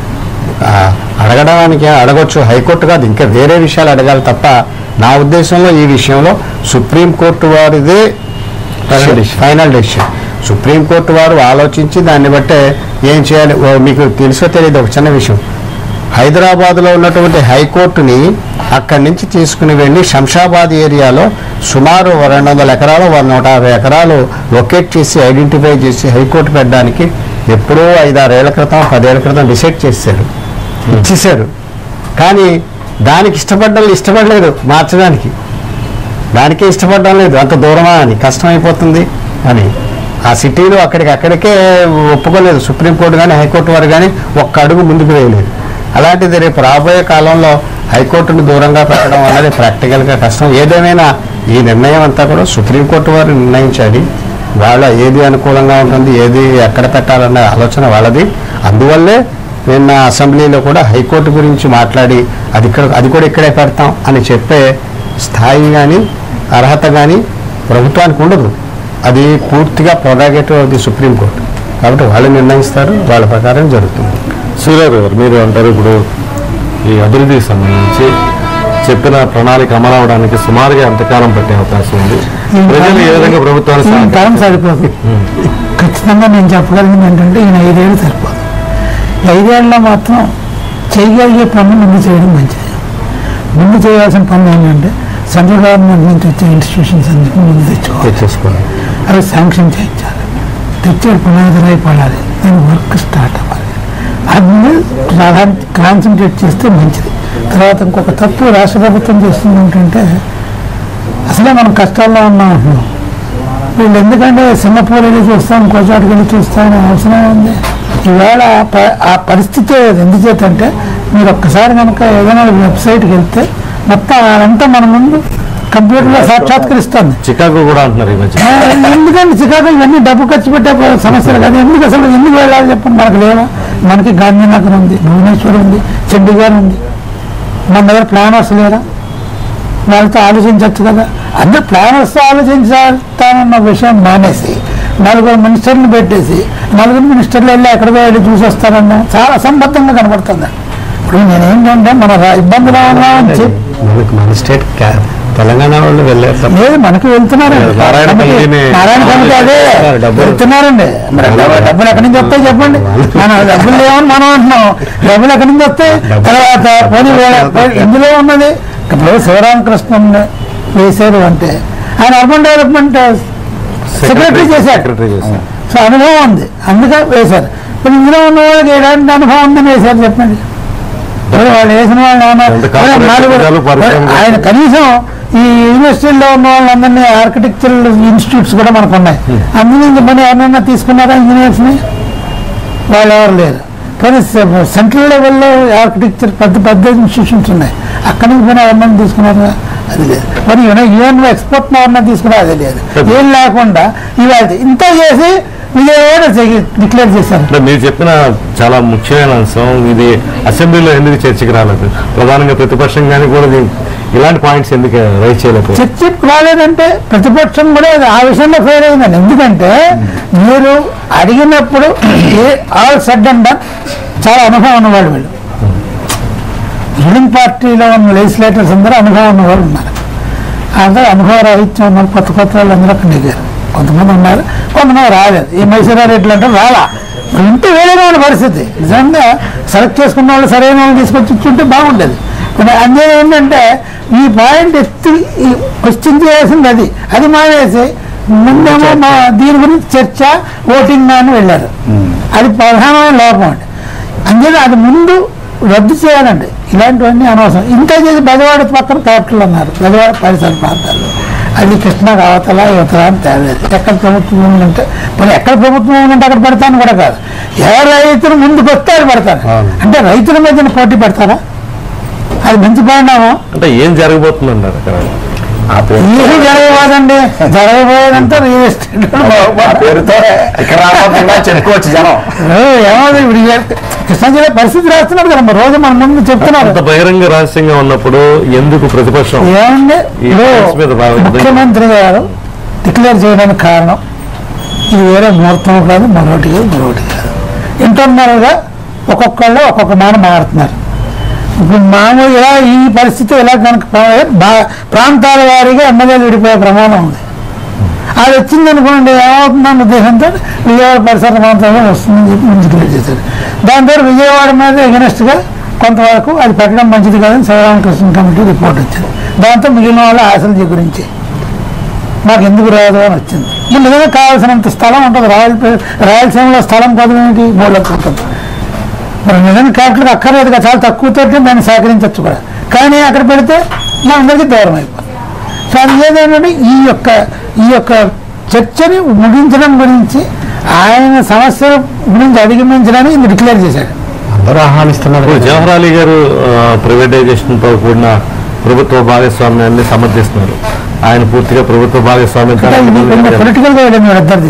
ఆ, అడగడానికి అడగొచ్చు హైకోర్టు కాదు ఇంకా వేరే విషయాలు అడగాలి తప్ప నా ఉద్దేశంలో ఈ విషయంలో సుప్రీంకోర్టు వారిదే Final decision. Final decision supreme court వారు ఆలోచించి దాన్ని బట్టే ఏం చేయాలి ఓ, మీకు తెలుసో తెలియదు ఒక చిన్న విషయం హైదరాబాద్లో ఉన్నటువంటి హైకోర్టుని అక్కడి నుంచి తీసుకుని వెళ్ళి శంషాబాద్ ఏరియాలో సుమారు రెండు వందల ఎకరాలు ఒక నూట యాభై ఎకరాలు లొకేట్ చేసి ఐడెంటిఫై చేసి హైకోర్టు పెట్టడానికి ఎప్పుడో ఐదారేళ్ల క్రితం పదేళ్ల క్రితం డిసైడ్ చేశారు ఇచ్చేశారు కానీ దానికి ఇష్టపడ్డాలు ఇష్టపడలేదు మార్చడానికి దానికే ఇష్టపడడం లేదు అంత దూరమా అని కష్టమైపోతుంది అని ఆ సిటీలో అక్కడికి అక్కడికే ఒప్పుకోలేదు సుప్రీంకోర్టు కానీ హైకోర్టు వారు కానీ ఒక్క అడుగు ముందుకు వేయలేదు అలాంటిది రేపు రాబోయే కాలంలో హైకోర్టును దూరంగా పెట్టడం అనేది ప్రాక్టికల్గా కష్టం ఏదేమైనా ఈ నిర్ణయం అంతా కూడా సుప్రీంకోర్టు వారు నిర్ణయించాలి వాళ్ళ ఏది అనుకూలంగా ఉంటుంది ఏది ఎక్కడ పెట్టాలన్న ఆలోచన వాళ్ళది అందువల్లే నిన్న అసెంబ్లీలో కూడా హైకోర్టు గురించి మాట్లాడి అది ఇక్కడ అది కూడా ఇక్కడే పెడతాం అని చెప్పే స్థాయి కానీ అర్హత కానీ ప్రభుత్వానికి ఉండదు అది పూర్తిగా ప్రొరాగేటివ్ ఆఫ్ ది సుప్రీంకోర్టు కాబట్టి వాళ్ళు నిర్ణయిస్తారు వాళ్ళ ప్రకారం జరుగుతుంది సూర్యారావు గారు మీరు అంటారు ఇప్పుడు ఈ అభివృద్ధికి సంబంధించి చెప్పిన ప్రణాళిక అమలు అవడానికి సుమారుగా ఎంతకాలం పట్టే అవకాశం ఉంది ప్రజలు ఏ విధంగా ప్రభుత్వాన్ని ఈయన సహకరిస్తారు? టైం సరిపోదు ఖచ్చితంగా నేను చెప్పగలిగింది ఏంటంటే ఈయన ఐదేళ్ళు సరిపోదు ఈ ఐదేళ్ళలో మాత్రం చేయగలిగే పనులు ముందు చేయడం మంచిది ముందు చేయాల్సిన పనులు ఏంటంటే సెంట్రల్ గవర్నమెంట్ నుంచి వచ్చే ఇన్స్టిట్యూషన్స్ అన్నింటినీ ముందు తెచ్చుకోవాలి తెచ్చేసుకోవాలి అవి శాంక్షన్ చేయించాలి తెచ్చే పునాది పడాలి దాని వర్క్ స్టార్ట్ అవ్వాలి అది ప్రధాన కాన్సన్ట్రేట్ చేస్తే మంచిది తర్వాత ఇంకొక తప్పు రాష్ట్ర ప్రభుత్వం చేస్తుంది ఏంటంటే అసలే మనం కష్టాల్లో ఉన్నాం అంటున్నాం వీళ్ళు ఎందుకంటే సింగపూర్ వెళ్ళి చూస్తాం ఇంకో చోటుకి వెళ్ళి చూస్తాం అనే అవసరం ఉంది ఈవేళ ఆ ప- ఆ పరిస్థితి ఎందుచేతంటే మీరు ఒక్కసారి కనుక ఏదైనా వెబ్సైట్కి వెళ్తే మొత్తం అదంతా మన ముందు కంప్యూటర్లో సాక్షాత్కరిస్తుంది చికాగో కూడా అంటున్నారు ఈ మధ్య ఆ, ఎందుకంటే చికాగో ఇవన్నీ డబ్బు ఖర్చు పెట్టే ప- సమస్యలు కదా ఎందుకు అసలు ఎందుకు వెళ్ళాలి చెప్పండి మనకు లేవా మనకి గాంధీనగర్ ఉంది భువనేశ్వర్ ఉంది చండీగఢ్ ఉంది మన దగ్గర ప్లానర్స్ లేరా వాళ్ళతో ఆలోచించవచ్చు కదా అందరు ప్లానర్స్తో ఆలోచించాలన్న విషయం మానేసి నలుగురు మినిస్టర్లు పెట్టేసి నలుగురు మినిస్టర్లు వెళ్ళి ఎక్కడికో వెళ్ళి చూసి వస్తారన్న చాలా అసంబద్ధంగా కనబడుతుంది ఇప్పుడు నేనేంటంటే మన రా- ఇబ్బందిలో ఉన్నామని చెప్పి మనకి మన స్టేట్ క్యా- తెలంగాణ వాళ్ళు వెళ్ళారు తప్ప లేదు మనకి వెళ్తున్నారండి నారాయణ కమిటీని- నారాయణ కమిటీ అదే డబ్బులు. వెళ్తున్నారండి మరి డబ్బులు- డబ్బులు ఎక్కడి నుంచి వస్తాయి చెప్పండి మన డబ్బులు లేవని మనం అంటున్నాం డబ్బులు ఎక్కడి నుంచి వస్తాయి తర్వాత పోనీ వేళ- పోనీ ఎందులో ఉన్నది ఇప్పుడు శివరామకృష్ణన్ వేశారు అంటే ఆయన అర్బన్ డెవలప్మెంట్ సెక్రటరీ చేశారు సెక్రటరీ చేశారు సో అనుభవం ఉంది అందుకే వేశారు ఇప్పుడు ఇందులో ఉన్న వాళ్ళకి ఎలాంటి అనుభవం ఉందని వేశారు చెప్పండి ఇప్పుడు వాళ్ళు వేసిన వాళ్ళు ఏమన్నా- ఎంత కార్పొరేట్ నలుగురు- సంఘాలు పరిశ్రమలు. ఆయన కనీసం ఈ యూనివర్సిటీలో ఉన్న వాళ్ళందరినీ ఆర్కిటెక్చరల్ ఇన్స్టిట్యూట్స్ కూడా మనకు ఉన్నాయి అందులో మన ఎవరైనా తీసుకున్నారా ఇంజనీర్స్ ని వాళ్ళు ఎవరు లేరు కానీ సెంట్రల్ లెవెల్లో ఆర్కిటెక్చర్ పెద్ద పెద్ద ఇన్స్టిట్యూషన్స్ ఉన్నాయి అక్కడి నుంచి పోయినా ఎవరినైనా తీసుకున్నారా అది లేదు మరి యూఎన్ ఎక్స్పోర్ట్ ఎవరన్నా తీసుకున్నా అది లేదు ఏం లేకుండా ఇవాళ ఇంత చేసి విజయవాడ డిక్లేర్ చేశారు అంటే మీరు చెప్పిన చాలా ముఖ్యమైన అంశం ఇది అసెంబ్లీలో ఎందుకు చర్చకి రాలేదు ప్రధానంగా ప్రతిపక్షం కానీ కూడా దీని- ఇలాంటి పాయింట్స్ ఎందుకు రైజ్ చేయలేదు చర్చకు రాలేదంటే ప్రతిపక్షం కూడా అది ఆ విషయంలో ఫెయిల్ అయిందండి ఎందుకంటే మీరు అడిగినప్పుడు ఏ ఆల్ సెడ్ అండ్ డన్ చాలా అనుభవం ఉన్నవాళ్ళు వీళ్ళు రూలింగ్ పార్టీలో ఉన్న లెజిస్లేటర్స్ అందరూ అనుభవం ఉన్నవాళ్ళు ఉన్నారు అందరూ అనుభవ రాహిత్యం ఉన్నారు కొత్త కొత్త వాళ్ళు అందరూ అక్కడ దిగారు కొంతమంది ఉన్నారు కొంతమంది రాలేదు ఈ మైసూరా రెడ్లు అంటే రాలా ఉంటే వేరే వాళ్ళ పరిస్థితి నిజంగా సెలెక్ట్ చేసుకున్న వాళ్ళు సరైన వాళ్ళు తీసుకొచ్చి ఇచ్చుంటే బాగుండేది కానీ అందులో ఏంటంటే ఈ పాయింట్ ఎత్తి క్వశ్చన్ చేయాల్సింది అది అది మానేసి ముందేమో మా దీని గురించి చర్చ ఓటింగ్ అని వెళ్ళారు అది ప్రధానమైన లోపం అండి అందుకే అది ముందు రద్దు చేయాలండి ఇలాంటివన్నీ అనవసరం ఇంకా చేసి బెజవాడ పక్కన క్యాపిటల్ అన్నారు బెజవాడ పరిసర ప్రాంతాల్లో అది కృష్ణా అవతల యువతల అని తేలేదు ఎక్కడ ప్రభుత్వం ఉందంటే మరి ఎక్కడ ప్రభుత్వం ఉందంటే అక్కడ పెడతాను కూడా కాదు ఏ రైతులు ముందుకు వస్తే అది పెడతారు అవును. అంటే రైతుల మీద పోటీ పెడతారా అది మంచి పరిణామం అంటే ఏం జరగబోతుంది అన్నారు అక్కడ ఆ పేరు ఏమి జరగబోదండి జరగబోయేదంతా రియల్ ఎస్టేట్ ఆ పేరుతో ఇక్కడ రాకుండా చెప్పుకోవచ్చు జనం ఏమో ఇప్పుడు ఈ కృష్ణా జిల్లా పరిస్థితి రాస్తున్నారు కదా మరి రోజు మన ముందు చెప్తున్నారు అంత బహిరంగ రహస్యంగా ఉన్నప్పుడు ఎందుకు ప్రతిపక్షం ఏమండి ఈ ఇప్పుడు కేసు మీద బాగా ముఖ్యమంత్రి గారు డిక్లేర్ చేయడానికి కారణం ఇది వేరే ముహూర్తం కాదు మరొకటి కాదు మరొకటి కాదు ఇంటర్నల్గా ఒక్కొక్కళ్ళు ఒక్కొక్క మాట మారుతున్నారు ఇప్పుడు మామూలుగా ఈ పరిస్థితి ఎలా కనుక పోయే బా- ప్రాంతాల వారీగా ఎమ్మెల్యేలు విడిపోయే ప్రమాణం ఉంది అది వచ్చింది అనుకోండి ఏమవుతుందన్న ఉద్దేశంతో విజయవాడ పరిసర ప్రాంతాల్లో వస్తుందని చెప్పి ముందు డిక్లేర్ చేశారు దాంతో విజయవాడ మీద ఎగనెస్ట్గా కొంతవరకు అది పెట్టడం మంచిది కాదని శివరామకృష్ణ కమిటీ రిపోర్ట్ వచ్చింది దాంతో మిగిలిన వాళ్ళ ఆశల గురించి మాకు ఎందుకు రాదు అని వచ్చింది మరి నిజంగా కావాల్సినంత స్థలం ఉంటుంది రాయల రాయలసీమలో స్థలం పదవి ఏంటి మూడు లక్షలు ఉంటుంది మరి నిజంగా క్యాపిటల్ అక్కర్లేదు కదా చాలా తక్కువతో దాన్ని సేకరించవచ్చు కూడా కానీ అక్కడ పెడితే మా అందరికీ దూరం అయిపోతుంది సో అది ఏదేంటంటే ఈ యొక్క ఈ యొక్క చర్చని ముగించడం గురించి ఆయన సమస్యల గురించి అధిగమించడానికి ఇది డిక్లేర్ చేశాడు అందరూ ఆహ్వానిస్తున్నారు ఇప్పుడు కదా. జవహర్ అలీ గారు ప్రైవేటైజేషన్ తో కూడిన ప్రభుత్వ భాగస్వామ్యాన్ని సమర్థిస్తున్నారు ఆయన పూర్తిగా ప్రభుత్వ భాగస్వామ్యం అంటే ఇది కొంచెం పొలిటికల్ గా వెళ్ళింది వీళ్ళిద్దరిది.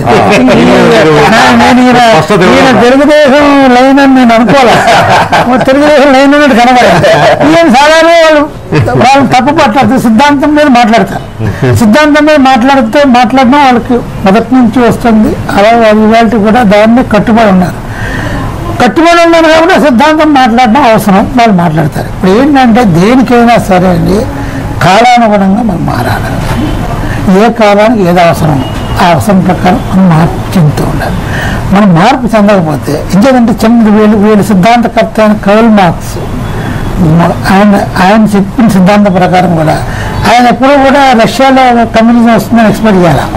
నేను ఈయన స్పష్టత ఇవ్వడం. ఈయన తెలుగుదేశం లైన్ అని నేను అనుకోలే మరి తెలుగుదేశం లైన్ అన్నట్టు కనబడింది ఈయన సాధారణ వాళ్ళు వాళ్ళు తప్పు మాట్లాడుతారు సిద్ధాంతం మీద మాట్లాడతారు సిద్ధాంతం మీద మాట్లాడితే మాట్లాడడం వాళ్ళకి మొదటి నుంచి వస్తుంది అలా వాళ్ళు ఇవాళ కూడా దాన్ని కట్టుబడి ఉన్నారు కట్టుబడి ఉన్నారు కాబట్టి ఆ సిద్ధాంతం మాట్లాడడం అవసరం వాళ్ళు మాట్లాడతారు ఇప్పుడు ఏంటంటే దేనికైనా సరే అండి కాలానుగుణంగా మనం మారాలి ఏ కాలానికి ఏది అవసరం ఆ అవసరం ప్రకారం మనం మార్పు చెందుతూ ఉండాలి మనం మార్పు చెందకపోతే ఇంకేదంటే చిన్న వీళ్ళు వీళ్ళు సిద్ధాంతకర్త అయిన కర్ల్ మార్క్స్ మ- ఆయన ఆయన చెప్పిన సిద్ధాంతం ప్రకారం కూడా ఆయన ఎప్పుడూ కూడా రష్యాలో కమ్యూనిజం వస్తుందని ఎక్స్పెక్ట్ చేయాలి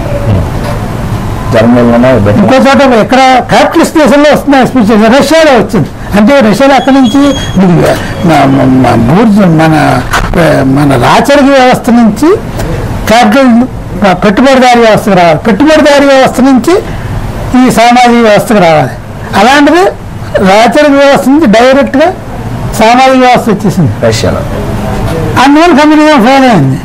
జర్మనీలోనే పెట్టిన ఇంకో చోట ఎక్కడ క్యాపిటలిస్ట్ దేశంలో వస్తుందని ఎక్స్పెక్ట్ చేశారు రష్యాలో వచ్చింది అంటే రష్యాలో అక్కడి నుంచి మ- మ- మ- బూర్జు మన మన రాచరిక వ్యవస్థ నుంచి క్యాపిటల్ పెట్టుబడిదారీ వ్యవస్థకు రావాలి పెట్టుబడిదారీ వ్యవస్థ నుంచి ఈ సామాజిక వ్యవస్థకు రావాలి అలాంటిది రాచరిక వ్యవస్థ నుంచి డైరెక్ట్గా సామాజిక వ్యవస్థ వచ్చేసింది రష్యాలో అందువల్ల కమ్యూనిజం ఫెయిల్ అయింది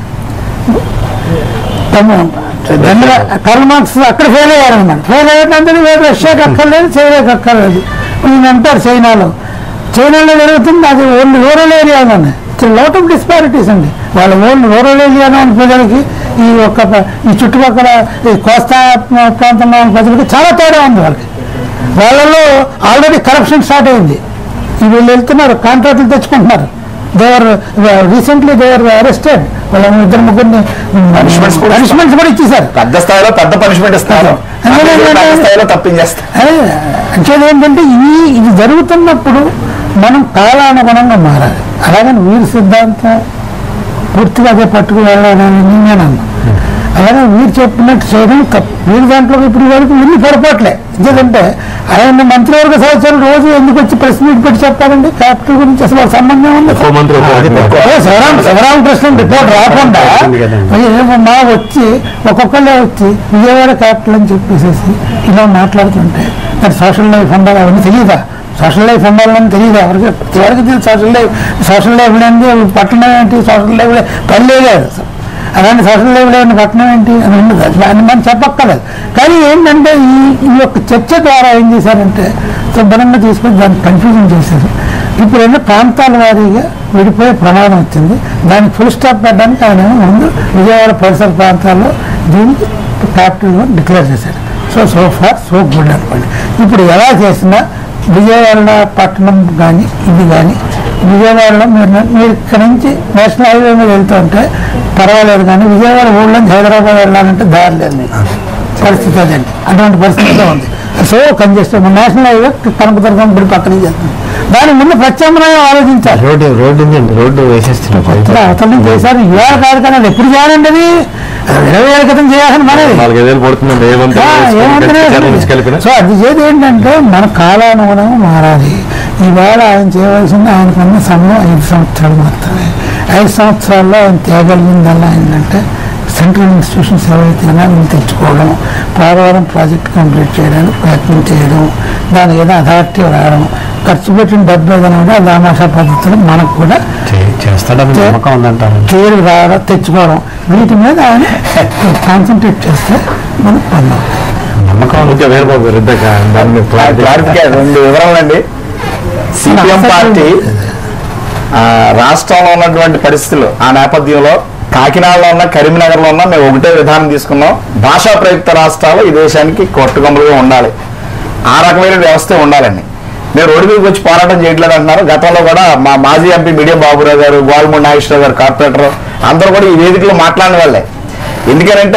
కర్ల్ మార్క్స్ అక్కడ ఫెయిల్ అయ్యారు అనమాట ఫెయిల్ అయ్యేటంటే వేరే రష్యాకి అక్కర్లేదు చైనాకి అక్కర్లేదు ఈయన అంటారు చైనాలో చైనాలో జరుగుతుంది అది ఓన్లీ రూరల్ ఏరియాలోనే లోట్ ఆఫ్ డిస్పారిటీస్ అండి వాళ్ళ ఓన్లీ రూరల్ ఏరియాలో ఉన్న ప్రజలకి ఈ యొక్క ప- ఈ చుట్టుపక్కల ఈ కోస్తా ప్రాంతంలో ఉన్న ప్రజలకి చాలా తేడా ఉంది వాళ్ళకి వాళ్ళలో ఆల్రెడీ కరప్షన్ స్టార్ట్ అయింది ఈ వీళ్ళు వెళ్తున్నారు కాంట్రాక్టులు తెచ్చుకుంటున్నారు దేవర్ రీసెంట్లీ దేవర్ అరెస్టెడ్ వాళ్ళ ఇద్దరు ముగ్గురిని Punishments కూడా పనిష్మెంట్స్ కూడా ఇచ్చేశారు పెద్ద స్థాయిలో పెద్ద పనిష్మెంట్ ఇస్తారు అందులో ఏంటంటే- పెద్ద స్థాయిలో తప్పించేస్తారు అదే అంటే ఏంటంటే ఇది ఇది జరుగుతున్నప్పుడు మనం కాలానుగుణంగా మారాలి అలాగని వీరి సిద్ధాంతం పూర్తిగా అదే పట్టుకు వెళ్ళాలని నేను అన్నా అలాగే మీరు చెప్పినట్టు చేయడం తప్పు వీరి దాంట్లో ఇప్పుడు వరకు ఇన్ని పొరపాట్లే ఎందుకంటే ఆయన మంత్రివర్గ సదస్సులు రోజు ఎందుకు వచ్చి ప్రెస్ మీట్ పెట్టి చెప్పాలండి క్యాపిటల్ గురించి అసలు వాళ్ళ సంబంధం ఉంది ఎక్కువ మంది అది తక్కువ. అదే శివరాం శివరామకృష్ణ రిపోర్ట్ రాకుండా ఉంది కదండి. మరి ఏమో మా వచ్చి ఒక్కొక్కళ్ళే వచ్చి విజయవాడ క్యాపిటల్ అని చెప్పేసేసి ఇలా మాట్లాడుతుంటే మరి సోషల్ లైఫ్ ఉండాలి అవన్నీ తెలియదా సోషల్ లైఫ్ ఉండాలని తెలియదు ఎవరికి ఎవరికి తెలియదు సోషల్ లైఫ్ సోషల్ లైఫ్ లేని పట్టణం ఏంటి సోషల్ లైఫ్ పల్లె లేదు అసలు అలాంటి సోషల్ లైఫ్ లేని పట్టణం ఏంటి అని ఉండదు అది అని మనం చెప్పక్కర్లేదు కానీ ఏంటంటే ఈ ఈ యొక్క చర్చ ద్వారా ఏం చేశారంటే శుభ్రంగా తీసుకొని దాన్ని కన్ఫ్యూజన్ చేశారు ఇప్పుడు ఎన్నో ప్రాంతాల వారీగా విడిపోయే ప్రమాదం వచ్చింది దానికి ఫుల్ స్టాప్ పెట్టడానికి ఆయన ఏమో ముందు విజయవాడ పరిసర ప్రాంతాల్లో దీనికి క్యాపిటల్గా డిక్లేర్ చేశారు so so far so good అనుకోండి ఇప్పుడు ఎలా చేసినా విజయవాడ పట్టణం కానీ ఇది కానీ విజయవాడలో మీరు మీరు ఇక్కడ నుంచి నేషనల్ హైవే మీద వెళ్తూ ఉంటే పర్వాలేదు కానీ విజయవాడ ఊళ్ళో నుంచి హైదరాబాద్ వెళ్ళాలంటే దారి లేదు మీకు. పరిస్థితి అదండి అటువంటి పరిస్థితిలో ఉంది so congested national highway Kanakadurgam గుడి పక్కన చేస్తాం దాని ముందు ప్రత్యామ్నాయం ఆలోచించాలి రోడ్డు రోడ్డు ఉందండి రోడ్డు వేసేస్తున్నారు ఇక్కడ అవతల నుంచి చేశారు ఇవాళ కాదు కానీ అది ఎప్పుడు చేయాలండి అది ఇరవై ఏళ్ళ క్రితం చేయాల్సిన మనది నాలుగైదేళ్ళు పడుతుందండి ఏ మంత్రి ఆ, ఏమంటారు నుంచి కలిపిన సో అది చేతి ఏంటంటే మన కాలానుగుణంగా మారాలి ఈవేళ ఆయన చేయవలసింది ఆయనకన్నా సమయం ఐదు సంవత్సరాలు మాత్రమే ఐదు సంవత్సరాల్లో ఆయన తేగలిగిందల్లా ఏంటంటే సెంట్రల్ ఇన్స్టిట్యూషన్స్ ఏవైతే ఉన్నాయో తెచ్చుకోవడం పోలవరం ప్రాజెక్ట్ కంప్లీట్ చేయడానికి ప్రయత్నం చేయడం దాని ఏదో అథారిటీ రావడం ఖర్చు పెట్టిన డబ్బు ఏదైనా ఉంటే ఆ దామాషా పద్ధతిలో మనకు కూడా చే- చేస్తాడని చే- నమ్మకం ఉందంటారు పేరు రావడం తెచ్చుకోవడం వీటి మీద ఆయన కాన్సన్ట్రేట్ చేస్తే మనకు పనులు నమ్మకం ఉంది. ఇంకా వీరబాబు గారు ఇందాక దాని మీద clarity. క్లారిఫికేషన్ రెండు వివరాలు అండి సిపిఎం పార్టీ ఆ, రాష్ట్రంలో ఉన్నటువంటి పరిస్థితులు ఆ నేపథ్యంలో కాకినాడలో ఉన్న కరీంనగర్లో ఉన్న మేము ఒకటే విధానం తీసుకున్నాం భాషా ప్రయుక్త రాష్ట్రాలు ఈ దేశానికి కొట్టుకొమ్మలుగా ఉండాలి ఆ రకమైన వ్యవస్థ ఉండాలండి మేము రోడ్డు మీదకి వచ్చి పోరాటం చేయట్లేదు అంటున్నారు గతంలో కూడా మా మాజీ ఎంపీ బిడియం బాబురావు గారు గోల్మూడి నాగేశ్వరరావు గారు కార్పొరేటర్ అందరూ కూడా ఈ వేదికలో మాట్లాడిన వాళ్ళే ఎందుకనంటే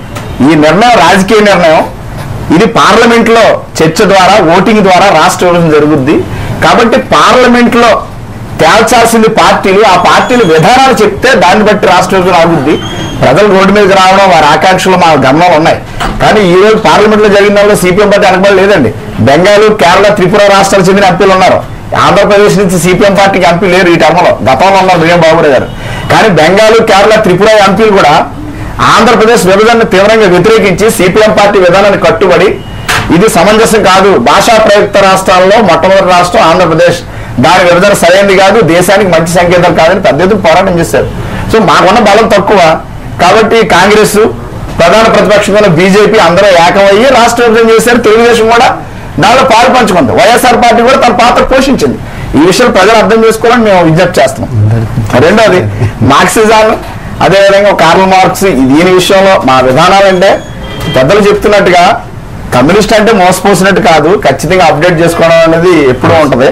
ఈ నిర్ణయం రాజకీయ నిర్ణయం ఇది పార్లమెంట్ లో చర్చ ద్వారా ఓటింగ్ ద్వారా రాష్ట్ర విభజన జరుగుద్ది కాబట్టి పార్లమెంట్ లో తేల్చాల్సింది పార్టీలు ఆ పార్టీలు విధానాలు చెప్తే దాన్ని బట్టి రాష్ట్ర విభజన ఆగుద్ది ప్రజలు రోడ్డు మీదకి రావడం వారి ఆకాంక్షలు మా గమనంలో ఉన్నాయి కానీ ఈ రోజు పార్లమెంట్ లో జరిగిన దానిలో సిపిఎం పార్టీ అనబడి లేదండి బెంగాలు కేరళ త్రిపుర రాష్ట్రాలకు చెందిన ఎంపీలు ఉన్నారు ఆంధ్రప్రదేశ్ నుంచి సిపిఎం పార్టీకి ఎంపీ లేరు ఈ టర్మలో గతంలో ఉన్నారు బియ్యం బాబురావు గారు కానీ బెంగాలు కేరళ త్రిపుర ఎంపీలు కూడా ఆంధ్రప్రదేశ్ విభజనను తీవ్రంగా వ్యతిరేకించి సిపిఎం పార్టీ విధానాన్ని కట్టుబడి ఇది సమంజసం కాదు భాషా ప్రయుక్త రాష్ట్రాల్లో మొట్టమొదటి రాష్ట్రం ఆంధ్రప్రదేశ్ దాని విభజన సరైనది కాదు దేశానికి మంచి సంకేతం కాదని పెద్ద ఎత్తున పోరాటం చేశారు సో మాకున్న బలం తక్కువ కాబట్టి కాంగ్రెస్ ప్రధాన ప్రతిపక్షంగా బీజేపీ అందరూ ఏకమయ్యి రాష్ట్ర విభజన చేశారు తెలుగుదేశం కూడా దానిలో పాలు పంచుకుంది వైఎస్ఆర్ పార్టీ కూడా తన పాత్ర పోషించింది ఈ విషయం ప్రజలు అర్థం చేసుకోవాలని మేము విజ్ఞప్తి చేస్తున్నాం రెండోది మార్క్సిజాన్ అదేవిధంగా కార్ల్ మార్క్స్ దీని విషయంలో మా విధానాలు అంటే పెద్దలు చెప్తున్నట్టుగా కమ్యూనిస్ట్ అంటే మోసపోసినట్టు కాదు ఖచ్చితంగా అప్డేట్ చేసుకోవడం అనేది ఎప్పుడూ ఉంటది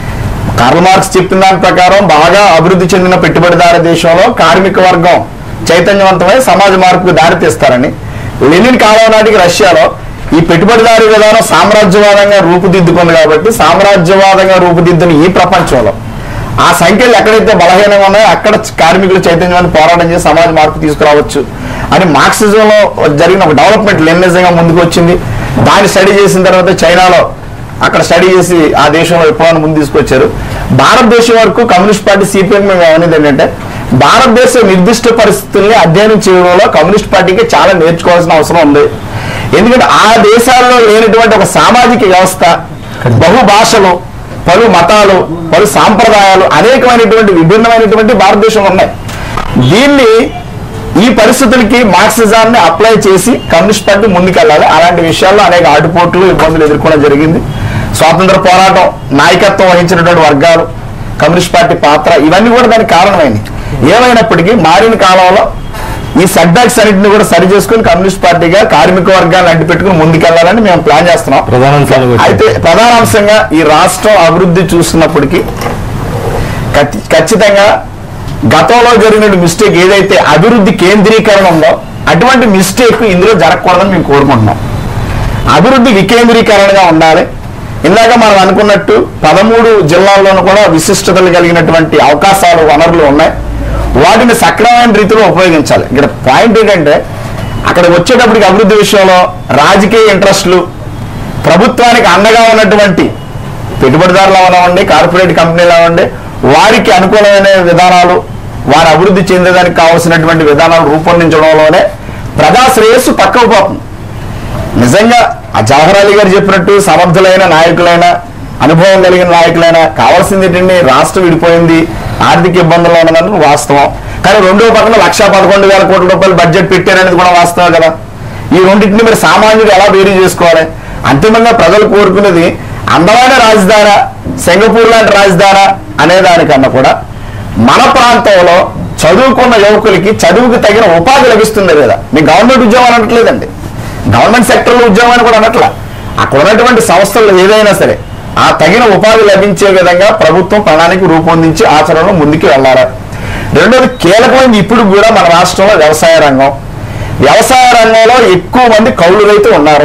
కార్ల్ మార్క్స్ చెప్పిన దాని ప్రకారం బాగా అభివృద్ధి చెందిన పెట్టుబడిదారు దేశంలో కార్మిక వర్గం చైతన్యవంతమై సమాజ మార్పుకు దారితీస్తారని లెనిన్ కాలం నాటికి రష్యాలో ఈ పెట్టుబడిదారీ విధానం సామ్రాజ్యవాదంగా రూపుదిద్దుకుంది కాబట్టి సామ్రాజ్యవాదంగా రూపుదిద్దిన ఈ ప్రపంచంలో ఆ సంఖ్యలు ఎక్కడైతే బలహీనంగా ఉన్నాయో అక్కడ కార్మికులు చైతన్యాన్ని పోరాటం చేసి సమాజ మార్పు తీసుకురావచ్చు అని మార్క్సిజంలో జరిగిన ఒక డెవలప్మెంట్ లెనిజంగా ముందుకు వచ్చింది దాన్ని స్టడీ చేసిన తర్వాత చైనాలో అక్కడ స్టడీ చేసి ఆ దేశంలో విప్లవాన్ని ముందు తీసుకొచ్చారు భారతదేశం వరకు కమ్యూనిస్ట్ పార్టీ సిపిఎం మేము అనేది ఏంటంటే భారతదేశ నిర్దిష్ట పరిస్థితుల్ని అధ్యయనం చేయడంలో కమ్యూనిస్ట్ పార్టీకి చాలా నేర్చుకోవాల్సిన అవసరం ఉంది ఎందుకంటే ఆ దేశాల్లో లేనటువంటి ఒక సామాజిక వ్యవస్థ బహు భాషలు పలు మతాలు పలు సాంప్రదాయాలు అనేకమైనటువంటి విభిన్నమైనటువంటి భారతదేశంలో ఉన్నాయి దీన్ని ఈ పరిస్థితులకి మార్క్సిజాన్ని అప్లై చేసి కమ్యూనిస్ట్ పార్టీ ముందుకెళ్ళాలి అలాంటి విషయాల్లో అనేక ఆటుపోట్లు ఇబ్బందులు ఎదుర్కోవడం జరిగింది స్వాతంత్ర పోరాటం నాయకత్వం వహించినటువంటి వర్గాలు కమ్యూనిస్ట్ పార్టీ పాత్ర ఇవన్నీ కూడా దానికి కారణమైనవి ఏమైనప్పటికీ మారిన కాలంలో ఈ సెట్ బ్యాక్స్ అన్నింటిని కూడా సరి చేసుకుని కమ్యూనిస్ట్ పార్టీగా కార్మిక వర్గాన్ని అడ్డు పెట్టుకుని ముందుకెళ్లాలని మేము ప్లాన్ చేస్తున్నాం ప్రధాన అంశాలు వచ్చాయి. అయితే ప్రధాన అంశంగా ఈ రాష్ట్రం అభివృద్ధి చూస్తున్నప్పటికీ ఖచ్చి- ఖచ్చితంగా గతంలో జరిగిన మిస్టేక్ ఏదైతే అభివృద్ధి కేంద్రీకరణ ఉందో అటువంటి మిస్టేక్ ఇందులో జరగకూడదని మేము కోరుకుంటున్నాం అభివృద్ధి వికేంద్రీకరణగా ఉండాలి ఇందాక మనం అనుకున్నట్టు పదమూడు జిల్లాల్లోనూ కూడా విశిష్టతలు కలిగినటువంటి అవకాశాలు వనరులు ఉన్నాయి వాటిని సక్రమమైన రీతిలో ఉపయోగించాలి ఇక్కడ పాయింట్ ఏంటంటే అక్కడికి వచ్చేటప్పటికి అభివృద్ధి విషయంలో రాజకీయ ఇంట్రెస్ట్లు ప్రభుత్వానికి అండగా ఉన్నటువంటి పెట్టుబడిదారులు అవనివ్వండి కార్పొరేట్ కంపెనీలు అవ్వండి వారికి అనుకూలమైన విధానాలు వారి అభివృద్ధి చెందేదానికి కావాల్సినటువంటి విధానాలు రూపొందించడంలోనే ప్రజా శ్రేయస్సు పక్కకు పోతుంది నిజంగా ఆ జవహర్ అలీ గారు చెప్పినట్టు సమర్థులైన నాయకులైన అనుభవం కలిగిన నాయకులైన కావాల్సింది ఏంటంటే రాష్ట్రం విడిపోయింది ఆర్థిక ఇబ్బందుల్లో ఉన్నదని వాస్తవం కానీ రెండో పక్కన లక్ష పదకొండు వేల కోట్ల రూపాయలు బడ్జెట్ పెట్టారనేది కూడా వాస్తవం కదా ఈ రెండింటిని మీరు సామాన్యుడు ఎలా బేరీ చేసుకోవాలి అంతిమంగా ప్రజలు కోరుకునేది అందమైన రాజధాని సింగపూర్ లాంటి రాజధాని అనే దానికన్నా కూడా మన ప్రాంతంలో చదువుకున్న యువకులకి చదువుకు తగిన ఉపాధి లభిస్తుంది కదా మీ గవర్నమెంట్ ఉద్యోగం అనట్లేదండి గవర్నమెంట్ సెక్టర్లో ఉద్యోగం కూడా అనట్లా అక్కడ ఉన్నటువంటి సంస్థలు ఏదైనా సరే ఆ తగిన ఉపాధి లభించే విధంగా ప్రభుత్వం ప్రణాళిక రూపొందించి ఆచరణలో ముందుకు వెళ్ళాలి రెండోది కీలకమైనది ఇప్పుడు కూడా మన రాష్ట్రంలో వ్యవసాయ రంగం వ్యవసాయ రంగంలో ఎక్కువ మంది కౌలు రైతు ఉన్నారు